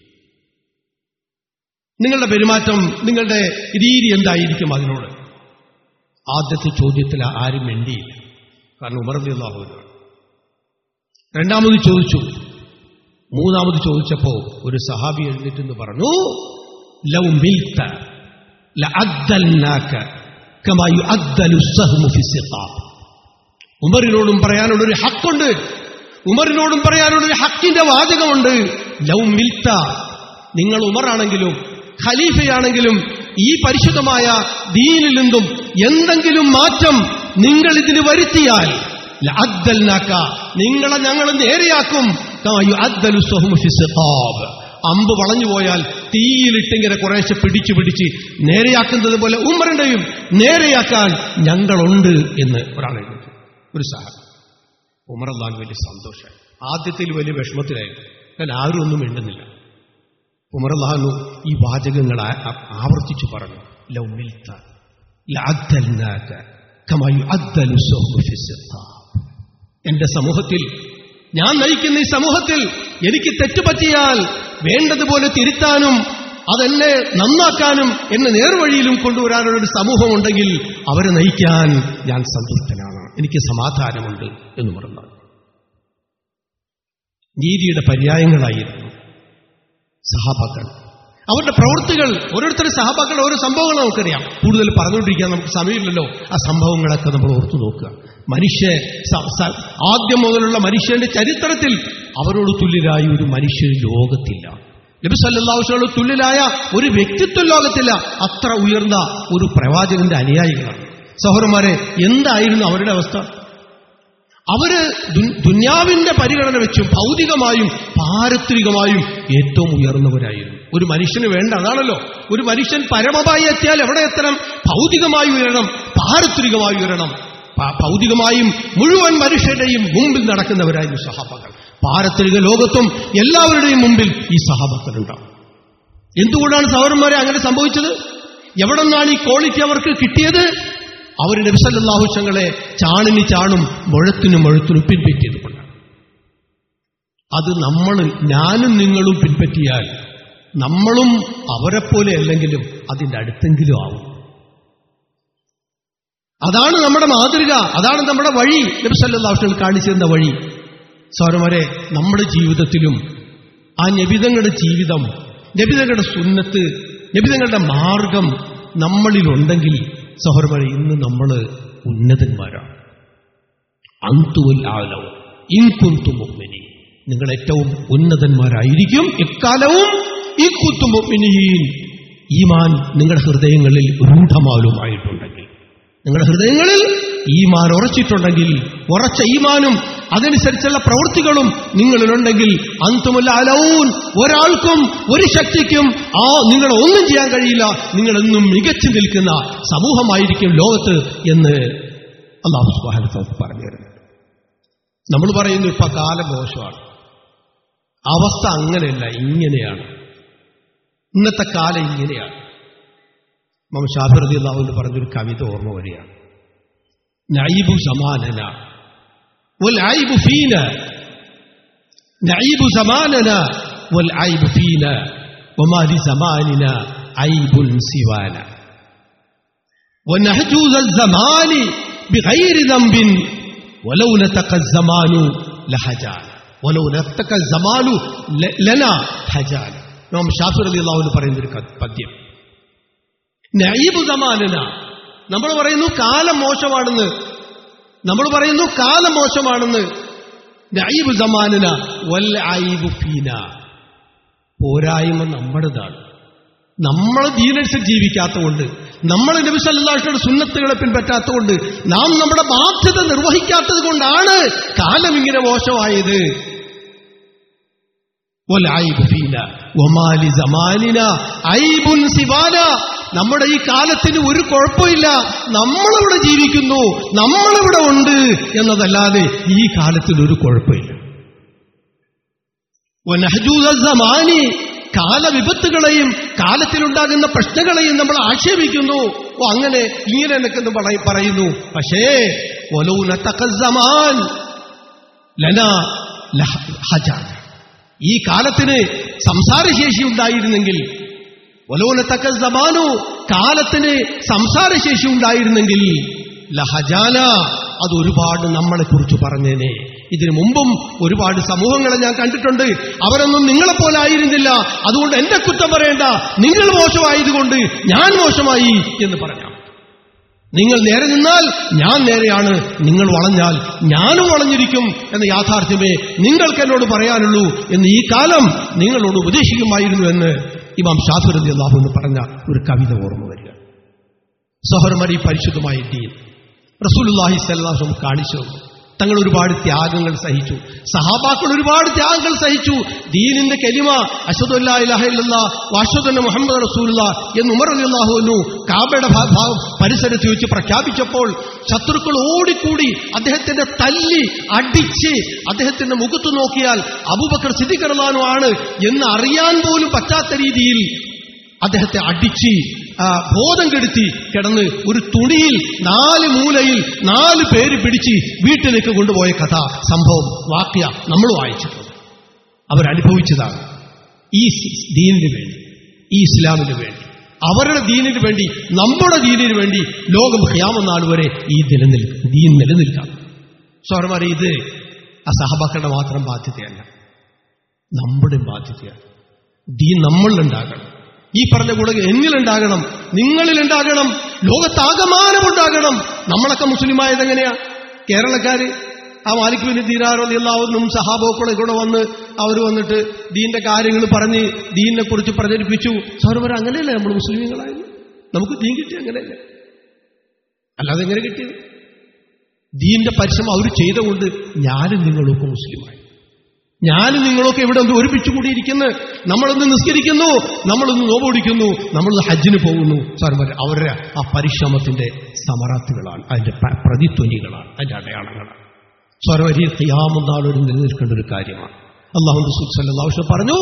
നിങ്ങളുടെ പെരുമാറ്റം നിങ്ങളുടെ രീതി എന്തായിരിക്കും അതിനോട് ആദ്യത്തെ ചോദ്യത്തിൽ ആരും വേണ്ടിയില്ല കാരണം ഉമർന്നില്ലാഹുവാണ് രണ്ടാമത് ചോദിച്ചു മൂന്നാമത് ചോദിച്ചപ്പോ ഒരു സഹാബി എഴുന്നേറ്റെന്ന് പറഞ്ഞു ലൗ മിൽത്ത ലഅദ്ദൽനാക കമാ യുഅദ്ദലു السهم في السقاء ഉമറിനോടും പറയാനുള്ള ഒരു ഹക്കുണ്ട് ഉമറിനോടും പറയാനുള്ള ഒരു ഹക്കിന്റെ വാചകമുണ്ട് ലൗ മിൽത്ത നിങ്ങൾ ഉമറാണെങ്കിലും ഖലീഫയാണെങ്കിലും ഈ പരിശുദ്ധമായ ദീനിൽ നിന്നും എന്തെങ്കിലും മാറ്റം നിങ്ങൾ ഇതിന് വരുത്തിയാൽ ലഅദ്ദൽനാക നിങ്ങളെ ഞങ്ങൾ നേരെയാക്കും കമാ യുഅദ്ദലു السهم في السقاء അമ്പ് വളഞ്ഞു പോയാൽ തീയിലിട്ടിങ്ങനെ കുറേശ്ശെ പിടിച്ചു പിടിച്ച് നേരെയാക്കുന്നത് പോലെ ഉമ്മറിന്റെയും നേരെയാക്കാൻ ഞങ്ങളുണ്ട് എന്ന് ഒരാൾ എഴുതി ഒരു സഹാബി ഉമർ അള്ളാൻ വലിയ സന്തോഷമായി ആദ്യത്തിൽ വലിയ വിഷമത്തിലായിരുന്നു കാരണം ആരും ഒന്നും മിണ്ടുന്നില്ല ഉമർ അള്ളാഹു ഈ വാചകങ്ങൾ ആ- ആ- ആവർത്തിച്ചു പറഞ്ഞു ലൗ മിൽത്ത ലഅദ്ദൽനാക കമാ യുഅദ്ദലു السهم في السقاء എന്റെ സമൂഹത്തിൽ ഞാൻ നയിക്കുന്ന ഈ സമൂഹത്തിൽ എനിക്ക് തെറ്റുപറ്റിയാൽ വേണ്ടതുപോലെ തിരുത്താനും അതെന്നെ നന്നാക്കാനും എന്നെ നേർവഴിയിലും കൊണ്ടുവരാനുള്ള ഒരു സമൂഹമുണ്ടെങ്കിൽ അവരെ നയിക്കാൻ ഞാൻ സന്തുഷ്ടനാണ് എനിക്ക് സമാധാനമുണ്ട് എന്ന് പറഞ്ഞു നീതിയുടെ പര്യായങ്ങളായിരുന്നു സഹാബാക്കൾ അവരുടെ പ്രവൃത്തികൾ ഓരോരുത്തരും സഹാബാക്കളുടെ ഓരോ സംഭവങ്ങൾ നമുക്കറിയാം കൂടുതൽ പറഞ്ഞുകൊണ്ടിരിക്കാൻ നമുക്ക് സമയമില്ലല്ലോ ആ സംഭവങ്ങളൊക്കെ നമ്മൾ ഓർത്തു നോക്കുക മനുഷ്യ സ- സ- ആദ്യം മുതലുള്ള മനുഷ്യന്റെ ചരിത്രത്തിൽ അവരോട് തുല്യരായ ഒരു മനുഷ്യൻ ലോകത്തില്ല നബി സല്ലാഹുഷോട് തുല്യരായ ഒരു വ്യക്തിത്വം ലോകത്തില്ല അത്ര ഉയർന്ന ഒരു പ്രവാചകന്റെ അനുയായികളാണ് സഹോദരന്മാരെ എന്തായിരുന്നു അവരുടെ അവസ്ഥ അവര് ദു- ദുന്യാവിന്റെ പരിഗണന വെച്ചും ഭൗതികമായും പാരത്രികമായും ഏറ്റവും ഉയർന്നവരായിരുന്നു ഒരു മനുഷ്യന് വേണ്ട അതാണല്ലോ ഒരു മനുഷ്യൻ പരമമായി എത്തിയാൽ എവിടെ എത്തണം ഭൗതികമായി ഉയരണം പാരത്രികമായി ഉയരണം പ- ഭൗതികമായും മുഴുവൻ മനുഷ്യരുടെയും മുമ്പിൽ നടക്കുന്നവരായിരുന്നു സഹാബകൾ പാരത്രിക ലോകത്തും എല്ലാവരുടെയും മുമ്പിൽ ഈ സഹാബക്കളുണ്ടാവും എന്തുകൊണ്ടാണ് സഹോദരന്മാരെ അങ്ങനെ സംഭവിച്ചത് എവിടെ നിന്നാണ് ഈ ക്വാളിറ്റി അവർക്ക് കിട്ടിയത് അവർ നബിസല്ലാഹുഷങ്ങളെ ചാണിന് ചാണും മുഴത്തിനും മുഴത്തിനും പിൻപറ്റിയത് കൊണ്ടാണ് അത് നമ്മൾ ഞാനും നിങ്ങളും പിൻപറ്റിയാൽ നമ്മളും അവരെപ്പോലെ അല്ലെങ്കിലും അതിന്റെ അടുത്തെങ്കിലും ആവും അതാണ് നമ്മുടെ മാതൃക അതാണ് നമ്മുടെ വഴി നബിസല്ലാഹുഷങ്ങൾ കാണിച്ചിരുന്ന വഴി സൗരമരെ നമ്മുടെ ജീവിതത്തിലും ആ നബിതങ്ങളുടെ ജീവിതം നബിതങ്ങളുടെ സുന്നത്ത് നബിതങ്ങളുടെ മാർഗം നമ്മളിലുണ്ടെങ്കിൽ സഹോദരന്മാരെ ഇന്ന് നമ്മൾ ഉന്നതന്മാരാണ് അന്തുവൽ ആലവും ഇൻകുന്തു മുഅ്മിനി നിങ്ങൾ ഏറ്റവും ഉന്നതന്മാരായിരിക്കും എക്കാലവും ഈ കുത്തു മുഅ്മിനീൻ ഈമാൻ നിങ്ങളുടെ ഹൃദയങ്ങളിൽ രൂഢമാലുമായിട്ടുണ്ടെങ്കിൽ നിങ്ങളുടെ ഹൃദയങ്ങളിൽ ഈമാൻ ഉറച്ചിട്ടുണ്ടെങ്കിൽ ഉറച്ച ഈമാനും അതനുസരിച്ചുള്ള പ്രവൃത്തികളും നിങ്ങളിലുണ്ടെങ്കിൽ അന്തുമല്ല അലവും ഒരാൾക്കും ഒരു ശക്തിക്കും ആ നിങ്ങളെ ഒന്നും ചെയ്യാൻ കഴിയില്ല നിങ്ങളെന്നും മികച്ചു നിൽക്കുന്ന സമൂഹമായിരിക്കും ലോകത്ത് എന്ന് അള്ളാഹു സുബാന പറഞ്ഞു തരുന്നുണ്ട് നമ്മൾ പറയുന്നു ഇപ്പൊ കാലം മോശമാണ് അവസ്ഥ അങ്ങനെയല്ല ഇങ്ങനെയാണ് ഇന്നത്തെ കാലം ഇങ്ങനെയാണ് മമ ഷാഫിറതി അള്ളാഹുവിന് പറഞ്ഞൊരു കവിത ഓർമ്മ വരികയാണ് നൈബു സമാനന والعيب فينا نعيب زماننا والعيب فينا وما لزماننا عيب سوانا ونهجو ذا الزمان بغير ذنب ولو نتقى الزمان لهجانا ولو نتقى الزمان ل- لنا هجانا നാം ഷാഫിർ അലി അള്ളാഹുവിന് പറയുന്ന ഒരു ക- പദ്യം നഈബ് സമാനന നമ്മൾ പറയുന്നു കാലം മോശമാണെന്ന് നമ്മൾ പറയുന്നു കാലം മോശമാണെന്ന് നഈബ് സമാനന വൽ ഐബു ഫീന പോരായ്മ നമ്മുടേതാണ് നമ്മൾ ദീനനുസരിച്ച് ജീവിക്കാത്തതുകൊണ്ട് നമ്മൾ നബി സല്ലാഹുടെ സുന്നത്തുകളെ പിൻപറ്റാത്തതുകൊണ്ട് നാം നമ്മുടെ ബാധ്യത നിർവഹിക്കാത്തത് കൊണ്ടാണ് കാലം ഇങ്ങനെ മോശമായത് والعيب فينا وما لزماننا عيب سوانا നമ്മുടെ ഈ കാലത്തിന് ഒരു കുഴപ്പമില്ല നമ്മളിവിടെ ജീവിക്കുന്നു നമ്മളിവിടെ ഉണ്ട് എന്നതല്ലാതെ ഈ കാലത്തിന് ഒരു കുഴപ്പമില്ല വനഹജൂദ സമാനി കാലവിപത്തുകളെയും കാലത്തിലുണ്ടാകുന്ന പ്രശ്നങ്ങളെയും നമ്മൾ ആക്ഷേപിക്കുന്നു ഓ അങ്ങനെ ഇങ്ങനെ എന്നൊക്കെ പറ- പറയുന്നു പക്ഷേ ഒലൗന തക്കസമാൻ ലന ലഹ- ഹജാൻ ഈ കാലത്തിന് സംസാരശേഷി ഉണ്ടായിരുന്നെങ്കിൽ ഒലോനത്തക്ക സമാനു കാലത്തിന് സംസാരശേഷി ഉണ്ടായിരുന്നെങ്കിൽ ലഹജാന അത് ഒരുപാട് നമ്മളെ കുറിച്ച് പറഞ്ഞേനെ ഇതിനു മുമ്പും ഒരുപാട് സമൂഹങ്ങളെ ഞാൻ കണ്ടിട്ടുണ്ട് അവരൊന്നും നിങ്ങളെപ്പോലെ ആയിരുന്നില്ല അതുകൊണ്ട് എന്റെ കുറ്റം പറയേണ്ട നിങ്ങൾ മോശമായതുകൊണ്ട് ഞാൻ മോശമായി എന്ന് പറയാം നിങ്ങൾ നേരെ നിന്നാൽ ഞാൻ നേരെയാണ് നിങ്ങൾ വളഞ്ഞാൽ ഞാനും വളഞ്ഞിരിക്കും എന്ന യാഥാർത്ഥ്യമേ നിങ്ങൾക്ക് എന്നോട് പറയാനുള്ളൂ എന്ന് ഈ കാലം നിങ്ങളോട് ഉപദേശിക്കുമായിരുന്നു എന്ന് ഇമാം ഷാഫിർ അലി അള്ളാഹു എന്ന് പറഞ്ഞ ഒരു കവിത ഓർമ്മ വരിക സഹോദരന്മാർ ഈ പരിശുദ്ധമായ ദീൻ റസൂലുല്ലാഹി സല്ലാഹും കാണിച്ചു തന്നു. തങ്ങൾ ഒരുപാട് ത്യാഗങ്ങൾ സഹിച്ചു സഹാബാക്കൾ ഒരുപാട് ത്യാഗങ്ങൾ സഹിച്ചു ദീനിന്റെ കെലിമ അഷദുല്ലാ ഇലഹല്ല വാഷദുല്ല മുഹമ്മദ് റസൂലുള്ള എന്ന് ഉമർ അലിള്ളാഹുന്നു കാബയുടെ ഭാ- ഭാ- പരിസരത്ത് വെച്ച് പ്രഖ്യാപിച്ചപ്പോൾ ശത്രുക്കൾ ഓടിക്കൂടി അദ്ദേഹത്തിന്റെ തല്ലി അടിച്ച് അദ്ദേഹത്തിന്റെ മുഖത്ത് നോക്കിയാൽ അബൂബക്കർ സിദ്ദിഖർലാനു ആണ് എന്ന് അറിയാൻ പോലും പറ്റാത്ത രീതിയിൽ അദ്ദേഹത്തെ അടിച്ച് ആ, ബോധം കെടുത്തി കിടന്ന് ഒരു തുണിയിൽ നാല് മൂലയിൽ നാല് പേര് പിടിച്ച് വീട്ടിലേക്ക് കൊണ്ടുപോയ കഥ സംഭവം വാക്യ നമ്മൾ വായിച്ചിട്ടുണ്ട് അവരനുഭവിച്ചതാണ് ഈ സ് ദീനിന് വേണ്ടി ഈ ഇസ്ലാമിന് വേണ്ടി അവരുടെ ദീനിന് വേണ്ടി നമ്മുടെ ദീനിന് വേണ്ടി ലോകം ഖിയാമെന്നാൾ വരെ ഈ നിലനിൽക്കും ദീൻ നിലനിൽക്കാം സോറമാരെ ഇത് ആ സഹബക്കളുടെ മാത്രം ബാധ്യതയല്ല നമ്മുടെ ബാധ്യതയാണ് ദീൻ നമ്മളിലുണ്ടാകണം ഈ പറഞ്ഞ കൂടെ എന്നിലുണ്ടാകണം നിങ്ങളിലുണ്ടാകണം ലോകത്താകമാനമുണ്ടാകണം നമ്മളൊക്കെ മുസ്ലിമായത് എങ്ങനെയാ കേരളക്കാര് ആ മാലിക് ബിൻ ദീനാറോ എല്ലാവരും സഹാബോക്കളെ കൂടെ വന്ന് അവർ വന്നിട്ട് ദീന്റെ കാര്യങ്ങൾ പറഞ്ഞ് ദീനിനെ കുറിച്ച് പ്രചരിപ്പിച്ചു സാറുമാർ അങ്ങനെയല്ലേ നമ്മൾ മുസ്ലിങ്ങളായത് നമുക്ക് ദീൻ കിട്ടി അങ്ങനെയല്ല അല്ലാതെ എങ്ങനെ കിട്ടിയത് ദീന്റെ പരിശ്രമം അവർ ചെയ്തുകൊണ്ട് ഞാനും നിങ്ങളൊക്കെ മുസ്ലിമായി ഞാനും നിങ്ങളൊക്കെ ഇവിടെ ഒന്ന് ഒരുമിച്ച് കൂടിയിരിക്കുന്നു നമ്മളൊന്ന് നിസ്കരിക്കുന്നു നമ്മളൊന്ന് നോമ്പൊടിക്കുന്നു നമ്മളൊന്ന് ഹജ്ജിന് പോകുന്നു സാർമാർ അവരുടെ ആ പരിശ്രമത്തിന്റെ സമറാത്തുകളാണ് അതിന്റെ പ- പ്രതിധ്വനികളാണ് അതിന്റെ അടയാളങ്ങളാണ് സ്വരവരി ഖിയാമെന്നാളൊരു നിലനിൽക്കേണ്ട ഒരു കാര്യമാണ് അള്ളാഹു റസൂൽ സല്ലല്ലാഹു അലൈഹി വസല്ലം പറഞ്ഞു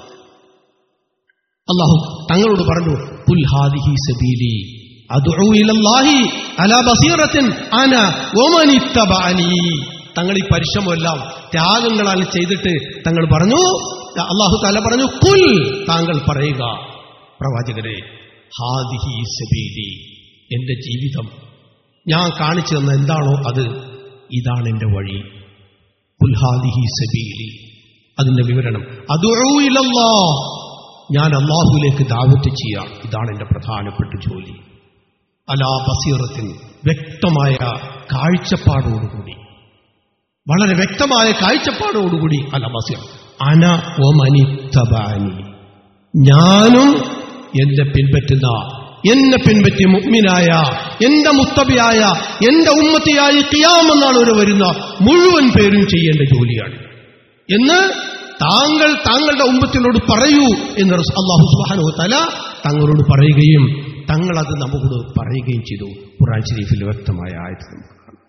അള്ളാഹു തങ്ങളോട് പറഞ്ഞു കുൽ ഹാദിഹി സബീലി അദ്ഉ ഇലല്ലാഹി അലാ ബസീറത്തിൻ അന വമൻ ഇത്തബഅനി തങ്ങൾ ഈ പരിശ്രമമെല്ലാം ത്യാഗങ്ങളാൽ ചെയ്തിട്ട് തങ്ങൾ പറഞ്ഞു അള്ളാഹു താല പറഞ്ഞു കുൽ താങ്കൾ പറയുക പ്രവാചകരെ ഹാദിഹി സബീലി എന്റെ ജീവിതം ഞാൻ കാണിച്ചു തന്ന എന്താണോ അത് ഇതാണ് എന്റെ വഴി കുൽ ഹാദിഹി സബീലി അതിന്റെ വിവരണം അദ്ഉ ഇലല്ലാഹ് ഞാൻ അള്ളാഹുവിലേക്ക് ദാവത്ത് ചെയ്യാം ഇതാണ് എന്റെ പ്രധാനപ്പെട്ട ജോലി അലാ ബസീറത്തിൻ വ്യക്തമായ കാഴ്ചപ്പാടോടുകൂടി വളരെ വ്യക്തമായ കാഴ്ചപ്പാടോടുകൂടി അല ബസീർ അന ഒമനി തബാനി ഞാനും എന്നെ പിൻപറ്റുന്ന എന്നെ പിൻപറ്റിയ മുഗ്മിനായ എന്റെ മുത്തബിയായ എന്റെ ഉമ്മത്തിയായ കിയാമെന്നാണ് ഒരു വരുന്ന മുഴുവൻ പേരും ചെയ്യേണ്ട ജോലിയാണ് എന്ന് താങ്കൾ താങ്കളുടെ ഉമ്മത്തിനോട് പറയൂ എന്ന് റസൂ- അള്ളാഹു സുബ്ഹാനഹു തല തങ്ങളോട് പറയുകയും തങ്ങൾ അത് നമ്മോട് പറയുകയും ചെയ്തു ഖുർആൻ ഷരീഫിൽ വ്യക്തമായ ആയത് നമുക്ക് കാണാം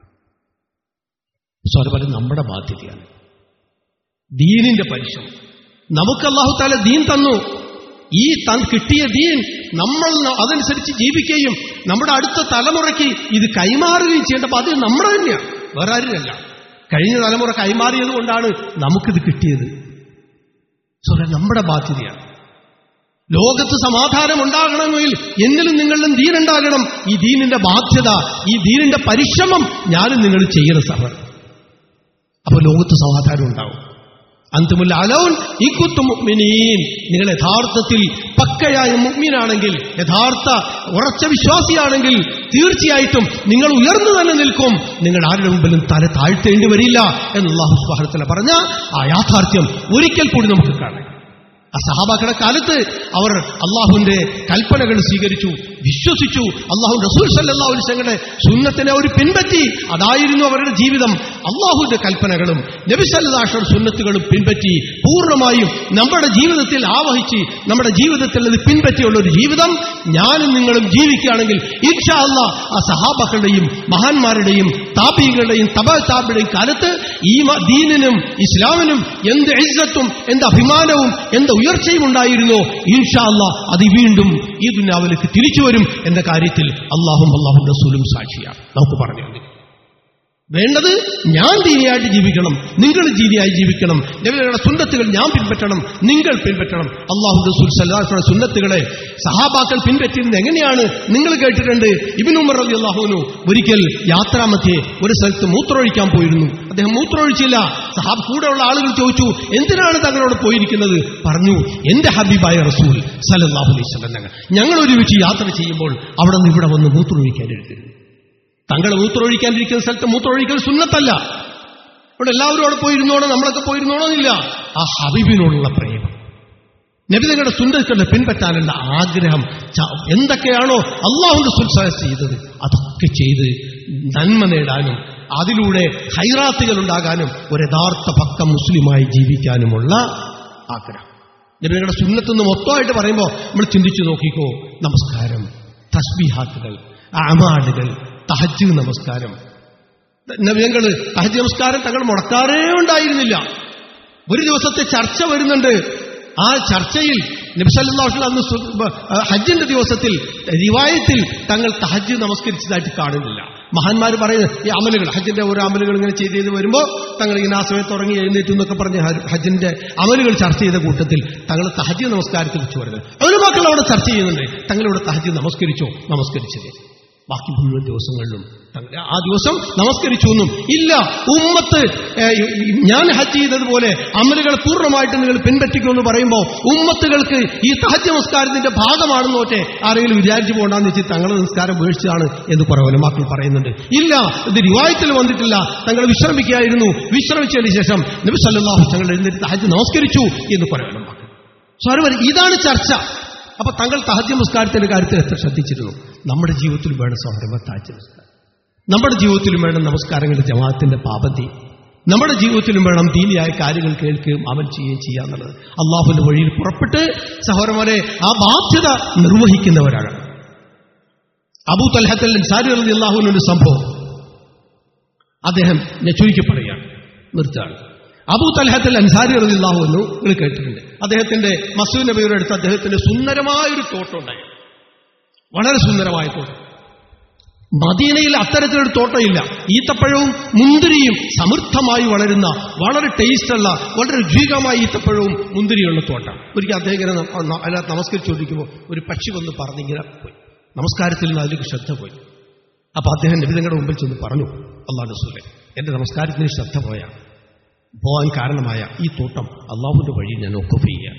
സ്വരപരം നമ്മുടെ ബാധ്യതയാണ് ദീനിന്റെ പരിശ്രമം നമുക്ക് അള്ളാഹു താല ദീൻ തന്നു ഈ തൻ കിട്ടിയ ദീൻ നമ്മൾ ന- അതനുസരിച്ച് ജീവിക്കുകയും നമ്മുടെ അടുത്ത തലമുറയ്ക്ക് ഇത് കൈമാറുകയും ചെയ്യേണ്ട ബാധ്യത നമ്മുടെ തന്നെയാണ് വേറെ ആരുമല്ല കഴിഞ്ഞ തലമുറ കൈമാറിയത് കൊണ്ടാണ് നമുക്കിത് കിട്ടിയത് സോറി നമ്മുടെ ബാധ്യതയാണ് ലോകത്ത് സമാധാനം ഉണ്ടാകണമെങ്കിൽ എന്നിലും നിങ്ങളിലും ദീനുണ്ടാകണം ഈ ദീനിന്റെ ബാധ്യത ഈ ദീനിന്റെ പരിശ്രമം ഞാനും നിങ്ങൾ ചെയ്യണം സഹ അപ്പൊ ലോകത്ത് സമാധാനം ഉണ്ടാവും അന്തുമുല്ല അലൗൻ ഈ കുത്തു മുഗ്മിനീൻ നിങ്ങൾ യഥാർത്ഥത്തിൽ പക്കയായ മുഗ്മീനാണെങ്കിൽ യഥാർത്ഥ ഉറച്ച വിശ്വാസിയാണെങ്കിൽ തീർച്ചയായിട്ടും നിങ്ങൾ ഉയർന്നു തന്നെ നിൽക്കും നിങ്ങൾ ആരുടെ മുമ്പിലും തല താഴ്ത്തേണ്ടി വരില്ല എന്ന് അള്ളാഹു സുബ്ഹാനഹു പറഞ്ഞ ആ യാഥാർത്ഥ്യം ഒരിക്കൽ കൂടി നമുക്ക് കാണാം ആ സഹാബാക്കളുടെ കാലത്ത് അവർ അള്ളാഹുവിന്റെ കൽപ്പനകൾ സ്വീകരിച്ചു വിശ്വസിച്ചു അള്ളാഹു റസൂൽ സല്ലാ ഉത്സവങ്ങളുടെ സുന്നത്തിനെ അവർ പിൻപറ്റി അതായിരുന്നു അവരുടെ ജീവിതം അള്ളാഹുവിന്റെ കൽപ്പനകളും നബി സല്ലാഷർ സുന്നത്തുകളും പിൻപറ്റി പൂർണ്ണമായും നമ്മുടെ ജീവിതത്തിൽ ആവഹിച്ച് നമ്മുടെ ജീവിതത്തിൽ അത് പിൻപറ്റിയുള്ള ഒരു ജീവിതം ഞാനും നിങ്ങളും ജീവിക്കുകയാണെങ്കിൽ ഇൻഷാ അള്ളാ ആ സഹാബാക്കളുടെയും മഹാന്മാരുടെയും താപീകളുടെയും തപാ താബിയുടെയും കാലത്ത് ഈ മ- ദീനിനും ഇസ്ലാമിനും എന്ത് ഇസ്സത്തും എന്ത് അഭിമാനവും എന്ത് ഉയർച്ചയും ഉണ്ടായിരുന്നോ ഇൻഷാ അല്ലാ അത് വീണ്ടും ഈ ദുനിയാവിലേക്ക് തിരിച്ചു വരും എന്ന കാര്യത്തിൽ അള്ളാഹും അള്ളാഹും റസൂലും സാക്ഷിയാണ് നമുക്ക് പറഞ്ഞു തന്നു. വേണ്ടത് ഞാൻ ദീനിയായിട്ട് ജീവിക്കണം നിങ്ങൾ ദീനിയായി ജീവിക്കണം നബിയുടെ സുന്നത്തുകൾ ഞാൻ പിൻപറ്റണം നിങ്ങൾ പിൻപറ്റണം അള്ളാഹു റസൂൽ സല്ലാഹുടെ സുന്നത്തുകളെ സഹാബാക്കൾ പിൻപറ്റിയിരുന്നത് എങ്ങനെയാണ് നിങ്ങൾ കേട്ടിട്ടുണ്ട് ഇബിൻ ഉമർ അലി അള്ളാഹുനു ഒരിക്കൽ യാത്രാമധ്യേ ഒരു സ്ഥലത്ത് മൂത്രമൊഴിക്കാൻ പോയിരുന്നു അദ്ദേഹം മൂത്രമൊഴിച്ചില്ല സഹാബ് കൂടെയുള്ള ആളുകൾ ചോദിച്ചു എന്തിനാണ് തങ്ങളോട് പോയിരിക്കുന്നത് പറഞ്ഞു എന്റെ ഹബീബായ റസൂൽ സലല്ലാഹു അലൈഹി സ്വലം ഞങ്ങൾ ഞങ്ങൾ ഒരുമിച്ച് യാത്ര ചെയ്യുമ്പോൾ അവിടെ നിന്ന് ഇവിടെ വന്ന് മൂത്രമൊഴിക്കാൻ എടുക്കരുത് തങ്ങൾ മൂത്രമൊഴിക്കാണ്ടിരിക്കുന്ന സ്ഥലത്ത് മൂത്രമൊഴിക്കൽ സുന്നത്തല്ല ഇവിടെ എല്ലാവരും അവിടെ പോയിരുന്നോണോ നമ്മളൊക്കെ പോയിരുന്നോണോ ഇല്ല ആ ഹബീബിനോടുള്ള പ്രേമം നബി തങ്ങളുടെ സുന്നത്തുകളുടെ പിൻപറ്റാനുള്ള ആഗ്രഹം ച- എന്തൊക്കെയാണോ അള്ളാഹുന്റെ സുൽസ ചെയ്തത് അതൊക്കെ ചെയ്ത് നന്മ നേടാനും അതിലൂടെ ഹൈറാത്തുകൾ ഉണ്ടാകാനും ഒരു യഥാർത്ഥ പക്ക മുസ്ലിമായി ജീവിക്കാനുമുള്ള ആഗ്രഹം നബി തങ്ങളുടെ സുന്നത്തുനിന്ന് മൊത്തമായിട്ട് പറയുമ്പോൾ നമ്മൾ ചിന്തിച്ചു നോക്കിക്കോ നമസ്കാരം തസ്ബിഹാത്തുകൾ അമാടുകൾ തഹജ് നമസ്കാരം നബിയങ്ങള് തഹജ് നമസ്കാരം തങ്ങൾ മുടക്കാറേ ഉണ്ടായിരുന്നില്ല ഒരു ദിവസത്തെ ചർച്ച വരുന്നുണ്ട് ആ ചർച്ചയിൽ നബിസല്ലാഹു അന്ന് സു- ബ- ആ, ഹജ്ജിന്റെ ദിവസത്തിൽ റിവായത്തിൽ തങ്ങൾ തഹജ് നമസ്കരിച്ചതായിട്ട് കാണുന്നില്ല മഹാന്മാർ പറയുന്നത് ഈ അമലുകൾ ഹജ്ജിന്റെ ഓരോ അമലുകൾ ഇങ്ങനെ ചെയ്ത് ചെയ്ത് വരുമ്പോൾ തങ്ങൾ ഇങ്ങനെ ആ സമയത്ത് ഉറങ്ങി എഴുന്നേറ്റു എന്നൊക്കെ പറഞ്ഞ് ഹ- ഹജ്ജിന്റെ അമലുകൾ ചർച്ച ചെയ്ത കൂട്ടത്തിൽ തങ്ങൾ തഹജ് നമസ്കാരത്തെ കുറിച്ച് പറയുന്നത് ഒരു മക്കൾ അവിടെ ചർച്ച ചെയ്യുന്നുണ്ട് തങ്ങളിവിടെ തഹജ് നമസ്കരിച്ചോ നമസ്കരിച്ചത് ബാക്കി മുഴുവൻ ദിവസങ്ങളിലും തങ്ങൾ ആ ദിവസം നമസ്കരിച്ചു എന്നും ഇല്ല ഉമ്മത്ത് ഏ, ഞാൻ ഹജ്ജ് ചെയ്തതുപോലെ അമലുകൾ പൂർണ്ണമായിട്ട് നിങ്ങൾ പിൻപറ്റിക്കുമെന്ന് പറയുമ്പോൾ ഉമ്മത്തുകൾക്ക് ഈ തഹജ് നമസ്കാരത്തിന്റെ ഭാഗമാണെന്നോട്ടെ ആരെങ്കിലും വിചാരിച്ചു പോകണ്ടെന്ന് വെച്ച് തങ്ങളുടെ നമസ്കാരം വീഴ്ചയാണ് എന്ന് കുറെ ഒലമാക്കൾ പറയുന്നുണ്ട് ഇല്ല ഇത് റിവായത്തിൽ വന്നിട്ടില്ല തങ്ങൾ വിശ്രമിക്കുകയായിരുന്നു വിശ്രമിച്ചതിന് ശേഷം നബി സല്ലല്ലാഹു തങ്ങൾ എഴുന്നേറ്റ് തഹജ് നമസ്കരിച്ചു എന്ന് കുറെ ഒലമാക്കൾ സർവർ ഇതാണ് ചർച്ച അപ്പൊ തങ്ങൾ തഹജ് നമസ്കാരത്തിന്റെ കാര്യത്തിൽ എത്ര ശ്രദ്ധിച്ചിരുന്നു നമ്മുടെ ജീവിതത്തിൽ വേണം സഹോദരന്മാർ തഹജ് നമസ്കാരം നമ്മുടെ ജീവിതത്തിലും വേണം നമസ്കാരങ്ങളുടെ ജമാഅത്തിന്റെ പാപത്തി നമ്മുടെ ജീവിതത്തിലും വേണം ദീനിയായ കാര്യങ്ങൾ കേൾക്കുകയും അമൽ ചെയ്യുകയും ചെയ്യുക എന്നുള്ളത് അള്ളാഹുവിന്റെ വഴിയിൽ പുറപ്പെട്ട് സഹോദരന്മാരെ ആ ബാധ്യത നിർവഹിക്കുന്നവരാണ് അബൂ തൽഹത്തൽ സാരി അള്ളാഹുവിനൊരു സംഭവം അദ്ദേഹം ഞാൻ ചുരുക്കി പറയുകയാണ് നിർത്താണ് അബൂ തൽഹത്തൽ അൻസാരി റളിയല്ലാഹു അൻഹു നിങ്ങൾ കേട്ടിട്ടുണ്ട് അദ്ദേഹത്തിന്റെ മസൂദ് നബിയുടെ അടുത്ത് അദ്ദേഹത്തിന്റെ സുന്ദരമായൊരു തോട്ടം ഉണ്ടായി വളരെ സുന്ദരമായ തോട്ടം മദീനയിൽ അത്തരത്തിലൊരു തോട്ടമില്ല ഈത്തപ്പഴവും മുന്തിരിയും സമൃദ്ധമായി വളരുന്ന വളരെ ടേസ്റ്റുള്ള വളരെ രുചികരമായ ഈത്തപ്പഴവും മുന്തിരിയുള്ള തോട്ടം ഒരിക്കൽ അദ്ദേഹം ഇങ്ങനെ ന- ന- അതിനകത്ത് നമസ്കരിച്ചുകൊണ്ടിരിക്കുമ്പോൾ ഒരു പക്ഷി വന്ന് പറഞ്ഞിങ്ങനെ പോയി നമസ്കാരത്തിൽ നിന്ന് അതിലേക്ക് ശ്രദ്ധ പോയി അപ്പൊ അദ്ദേഹം നബിതങ്ങളുടെ മുമ്പിൽ ചെന്ന് പറഞ്ഞു അള്ളാഹ് റസൂലെ എന്റെ നമസ്കാരത്തിന് ശ്രദ്ധ പോയ പോകാൻ കാരണമായ ഈ തോട്ടം അള്ളാഹുവിന്റെ വഴി ഞാൻ ഒക്കുഫ് ചെയ്യുക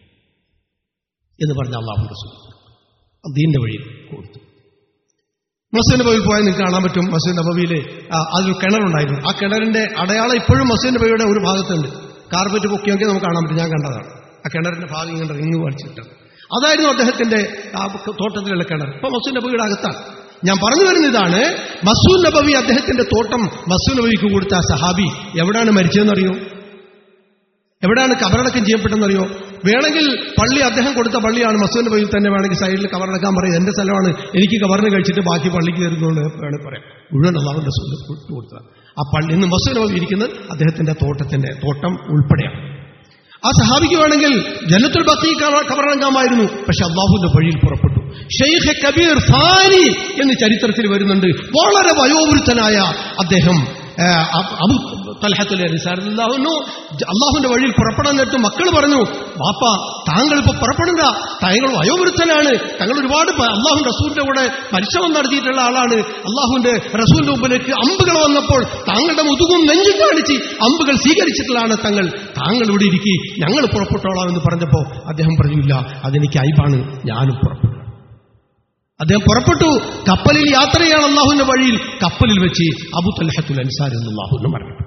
എന്ന് പറഞ്ഞ അള്ളാഹു റസൂൽ ദീന്റെ വഴിയിൽ കൊടുത്തു മസൂദ് നബവിയിൽ പോയാൽ നിങ്ങൾക്ക് കാണാൻ പറ്റും മസൂദ് നബവിയിൽ അതിൽ കിണറുണ്ടായിരുന്നു ആ കിണറിന്റെ അടയാളം ഇപ്പോഴും മസൂദ് നബിയുടെ ഒരു ഭാഗത്തുണ്ട് കാർപ്പറ്റ് പൊക്കിയൊക്കെ നമുക്ക് കാണാൻ പറ്റും ഞാൻ കണ്ടതാണ് ആ കിണറിന്റെ ഭാഗം ഇങ്ങനെ റിങ് വലിച്ചിട്ട് അതായിരുന്നു അദ്ദേഹത്തിന്റെ ആ തോട്ടത്തിലുള്ള കിണർ ഇപ്പൊ മസൂദ് നബിയുടെ അകത്താണ് ഞാൻ പറഞ്ഞു വരുന്ന ഇതാണ് മസൂദ് നബവി അദ്ദേഹത്തിന്റെ തോട്ടം മസൂദ് നബിക്ക് കൊടുത്ത ആ സഹാബി എവിടെയാണ് മരിച്ചതെന്നറിയോ എവിടെയാണ് കബറടക്കം ചെയ്യപ്പെട്ടെന്നറിയോ വേണമെങ്കിൽ പള്ളി അദ്ദേഹം കൊടുത്ത പള്ളിയാണ് മസൂദ് നബിയിൽ തന്നെ വേണമെങ്കിൽ സൈഡിൽ കബറടക്കാൻ പറയും എന്റെ സ്ഥലമാണ് എനിക്ക് കബറിന് കഴിച്ചിട്ട് ബാക്കി പള്ളിക്ക് തരുന്നുകൊണ്ട് വേണമെങ്കിൽ പറയാം മുഴുവൻ അള്ളാഹുന്റെ കൊടുത്തതാണ് ആ പള്ളി ഇന്ന് മസൂദ് നബി ഇരിക്കുന്നത് അദ്ദേഹത്തിന്റെ തോട്ടത്തിന്റെ തോട്ടം ഉൾപ്പെടെയാണ് ആ സഹാബിക്ക് വേണമെങ്കിൽ ജന്നത്തുൽ ബക്കി കബറടങ്ങാമായിരുന്നു പക്ഷെ അള്ളാഹുവിന്റെ വഴിയിൽ പുറപ്പെട്ടു ഷെയ്ഖ് കബീർ ഫാനി എന്ന് ചരിത്രത്തിൽ വരുന്നുണ്ട് വളരെ വയോവൃത്തനായ അദ്ദേഹം ആ, അബ്- അബു തൽഹത്തുൽ അൻസാറില്ലാവുന്നു അള്ളാഹുവിന്റെ വഴിയിൽ പുറപ്പെടാൻ നേരത്ത് മക്കൾ പറഞ്ഞു ബാപ്പ താങ്കൾ ഇപ്പൊ പുറപ്പെടണ്ട താങ്കൾ വയോവൃത്തനാണ് താങ്കൾ ഒരുപാട് പ- അള്ളാഹു റസൂലിന്റെ കൂടെ പരിശ്രമം നടത്തിയിട്ടുള്ള ആളാണ് അള്ളാഹുവിന്റെ റസൂലിന്റെ മുമ്പിലേക്ക് അമ്പുകൾ വന്നപ്പോൾ താങ്കളുടെ മുതുകും നെഞ്ചും കാണിച്ച് അമ്പുകൾ സ്വീകരിച്ചിട്ടുള്ളതാണ് തങ്ങൾ താങ്കൾ ഇവിടെ ഇരിക്കി ഞങ്ങൾ പുറപ്പെട്ടോളാം എന്ന് പറഞ്ഞപ്പോ അദ്ദേഹം പറഞ്ഞില്ല അതെനിക്ക് അയബാണ് ഞാനും പുറപ്പെട്ടു അദ്ദേഹം പുറപ്പെട്ടു കപ്പലിൽ യാത്ര ചെയ്യാൻ അള്ളാഹുവിന്റെ വഴിയിൽ കപ്പലിൽ വെച്ച് അബു തൽഹത്തുൽ അൻസാർ എന്ന് അള്ളാഹുവിന് മരണപ്പെട്ടു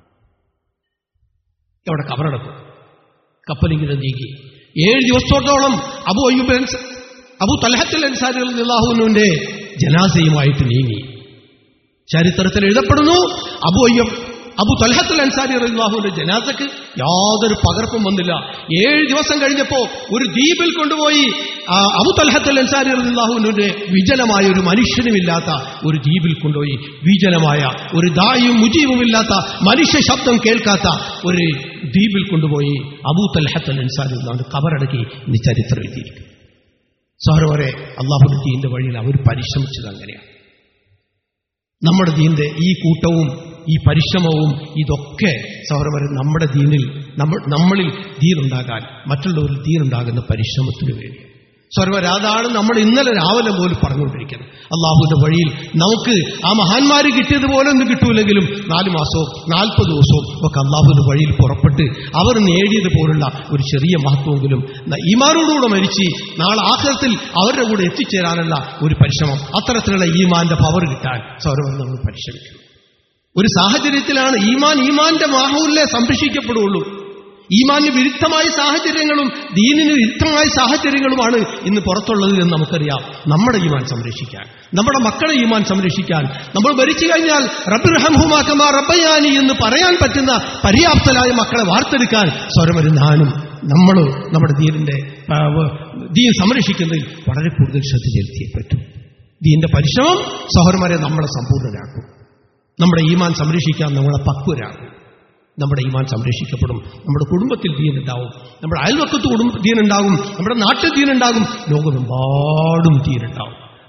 അവിടെ കബറടക്കും കപ്പലിങ്ങനെ നീങ്ങി ഏഴ് ദിവസത്തോളം അബു അയ്യൂബ് അൻസ- അബു തൽഹത്തുൽ അൻസാരി അള്ളാഹുവിന്റെ ജനാസയുമായിട്ട് നീങ്ങി ചരിത്രത്തിൽ എഴുതപ്പെടുന്നു അബു അയ്യൂബ് അബു തൽഹത്തുൽ അൻസാരി അള്ളാഹുവിന്റെ ജനാസക്ക് യാതൊരു പകർപ്പും വന്നില്ല ഏഴ് ദിവസം കഴിഞ്ഞപ്പോ ഒരു ദ്വീപിൽ കൊണ്ടുപോയി ആ അബു തൽഹത്തുൽ അൻസാരി അള്ളാഹുവിന്റെ വിജനമായ ഒരു മനുഷ്യനുമില്ലാത്ത ഒരു ദ്വീപിൽ കൊണ്ടുപോയി വിജനമായ ഒരു ദായും മുജീവുമില്ലാത്ത മനുഷ്യ ശബ്ദം കേൾക്കാത്ത ഒരു ദ്വീപിൽ കൊണ്ടുപോയി അബു തൽഹത്തുൽ അൻസാരി അള്ളാഹു കബറടക്കി ഇന്ന് ചരിത്രം എഴുതിയിരിക്കും സഹോദരവരെ അള്ളാഹുന്റെ ദീന്റെ വഴിയിൽ അവർ പരിശ്രമിച്ചത് അങ്ങനെയാണ് നമ്മുടെ ദീന്റെ ഈ കൂട്ടവും ഈ പരിശ്രമവും ഇതൊക്കെ സഹോദരന്മാരെ നമ്മുടെ ദീനിൽ നമ്മ- നമ്മളിൽ ദീനുണ്ടാകാൻ മറ്റുള്ളവരിൽ ദീനുണ്ടാകുന്ന പരിശ്രമത്തിന് വേണ്ടി സഹോദരന്മാരെ അതാണ് നമ്മൾ ഇന്നലെ രാവിലെ പോലും പറഞ്ഞുകൊണ്ടിരിക്കുന്നത് അള്ളാഹുവിന്റെ വഴിയിൽ നമുക്ക് ആ മഹാന്മാര് കിട്ടിയതുപോലെ ഒന്നും കിട്ടൂലെങ്കിലും നാല് മാസവും നാൽപ്പത് ദിവസവും ഒക്കെ അള്ളാഹുവിന്റെ വഴിയിൽ പുറപ്പെട്ട് അവർ നേടിയതുപോലുള്ള ഒരു ചെറിയ മഹത്വമെങ്കിലും ന- ഈമാനോടുകൂടെ മരിച്ച് നാളെ ആഹ്ലത്തിൽ അവരുടെ കൂടെ എത്തിച്ചേരാനുള്ള ഒരു പരിശ്രമം അത്തരത്തിലുള്ള ഈമാന്റെ പവർ കിട്ടാൻ സൗരവർ നമ്മൾ പരിശ്രമിക്കണം ഒരു സാഹചര്യത്തിലാണ് ഈമാൻ ഈമാന്റെ മാഹൂലിനെ സംരക്ഷിക്കപ്പെടുകയുള്ളൂ ഈമാനിന് വിരുദ്ധമായ സാഹചര്യങ്ങളും ദീനിന് വിരുദ്ധമായ സാഹചര്യങ്ങളുമാണ് ഇന്ന് പുറത്തുള്ളത് എന്ന് നമുക്കറിയാം നമ്മുടെ ഈമാൻ സംരക്ഷിക്കാൻ നമ്മുടെ മക്കളെ ഈമാൻ സംരക്ഷിക്കാൻ നമ്മൾ മരിച്ചു കഴിഞ്ഞാൽ റബ്ബിർഹംഹുമാക്കമാ റബ്ബയാനി എന്ന് പറയാൻ പറ്റുന്ന പര്യാപ്തരായ മക്കളെ വാർത്തെടുക്കാൻ സ്വരമരുന്നാനും നമ്മൾ നമ്മുടെ ദീനിന്റെ ആ, വ- ദീൻ സംരക്ഷിക്കുന്നതിൽ വളരെ കൂടുതൽ ശ്രദ്ധ ചെലുത്തിയേ പറ്റും ദീന്റെ പരിശ്രമം സഹോദരന്മാരെ നമ്മളെ സമ്പൂർണ്ണരാക്കും നമ്മുടെ ഈമാൻ സംരക്ഷിക്കാൻ നമ്മളെ പക്വരാകും നമ്മുടെ ഈമാൻ സംരക്ഷിക്കപ്പെടും നമ്മുടെ കുടുംബത്തിൽ ദീനുണ്ടാവും നമ്മുടെ അയൽവക്കത്ത് കുടുംബ ദീനുണ്ടാകും നമ്മുടെ നാട്ടിൽ ദീനുണ്ടാകും ലോകമെമ്പാടും ദീനുണ്ടാവും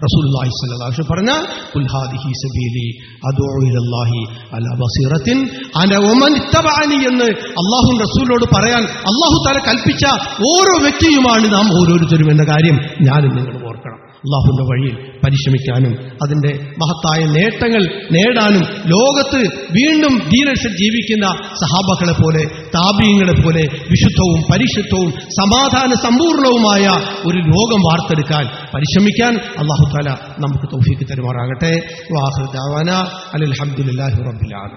റസൂലുള്ളാഹി സ്വല്ലല്ലാഹു അലൈഹി വസല്ലം പറഞ്ഞ ഖുൽ ഹാദിഹി സബീലി അദൂ ഇലല്ലാഹി അലാ ബസീറത്തിൻ അന വമൻ ഇത്തബഅനി എന്ന് അല്ലാഹു റസൂലോട് പറയാൻ അല്ലാഹു തആല കൽപ്പിച്ച ഓരോ വ്യക്തിയുമാണ് നാം ഓരോരുത്തരും എന്ന കാര്യം ഞാനും നിങ്ങളും ഓർക്കണം അള്ളാഹുവിന്റെ വഴിയിൽ പരിശ്രമിക്കാനും അതിന്റെ മഹത്തായ നേട്ടങ്ങൾ നേടാനും ലോകത്ത് വീണ്ടും ദീനക്ഷ ജീവിക്കുന്ന സഹാബകളെ പോലെ താപീയങ്ങളെ പോലെ വിശുദ്ധവും പരിശുദ്ധവും സമാധാന സമ്പൂർണവുമായ ഒരു ലോകം വാർത്തെടുക്കാൻ പരിശ്രമിക്കാൻ അള്ളാഹു താല നമുക്ക് തൗഫീക്ക് തരുമാറാകട്ടെ വാഹൃദാന അലഹമുല്ലാഹി റബ്ബിലാണ്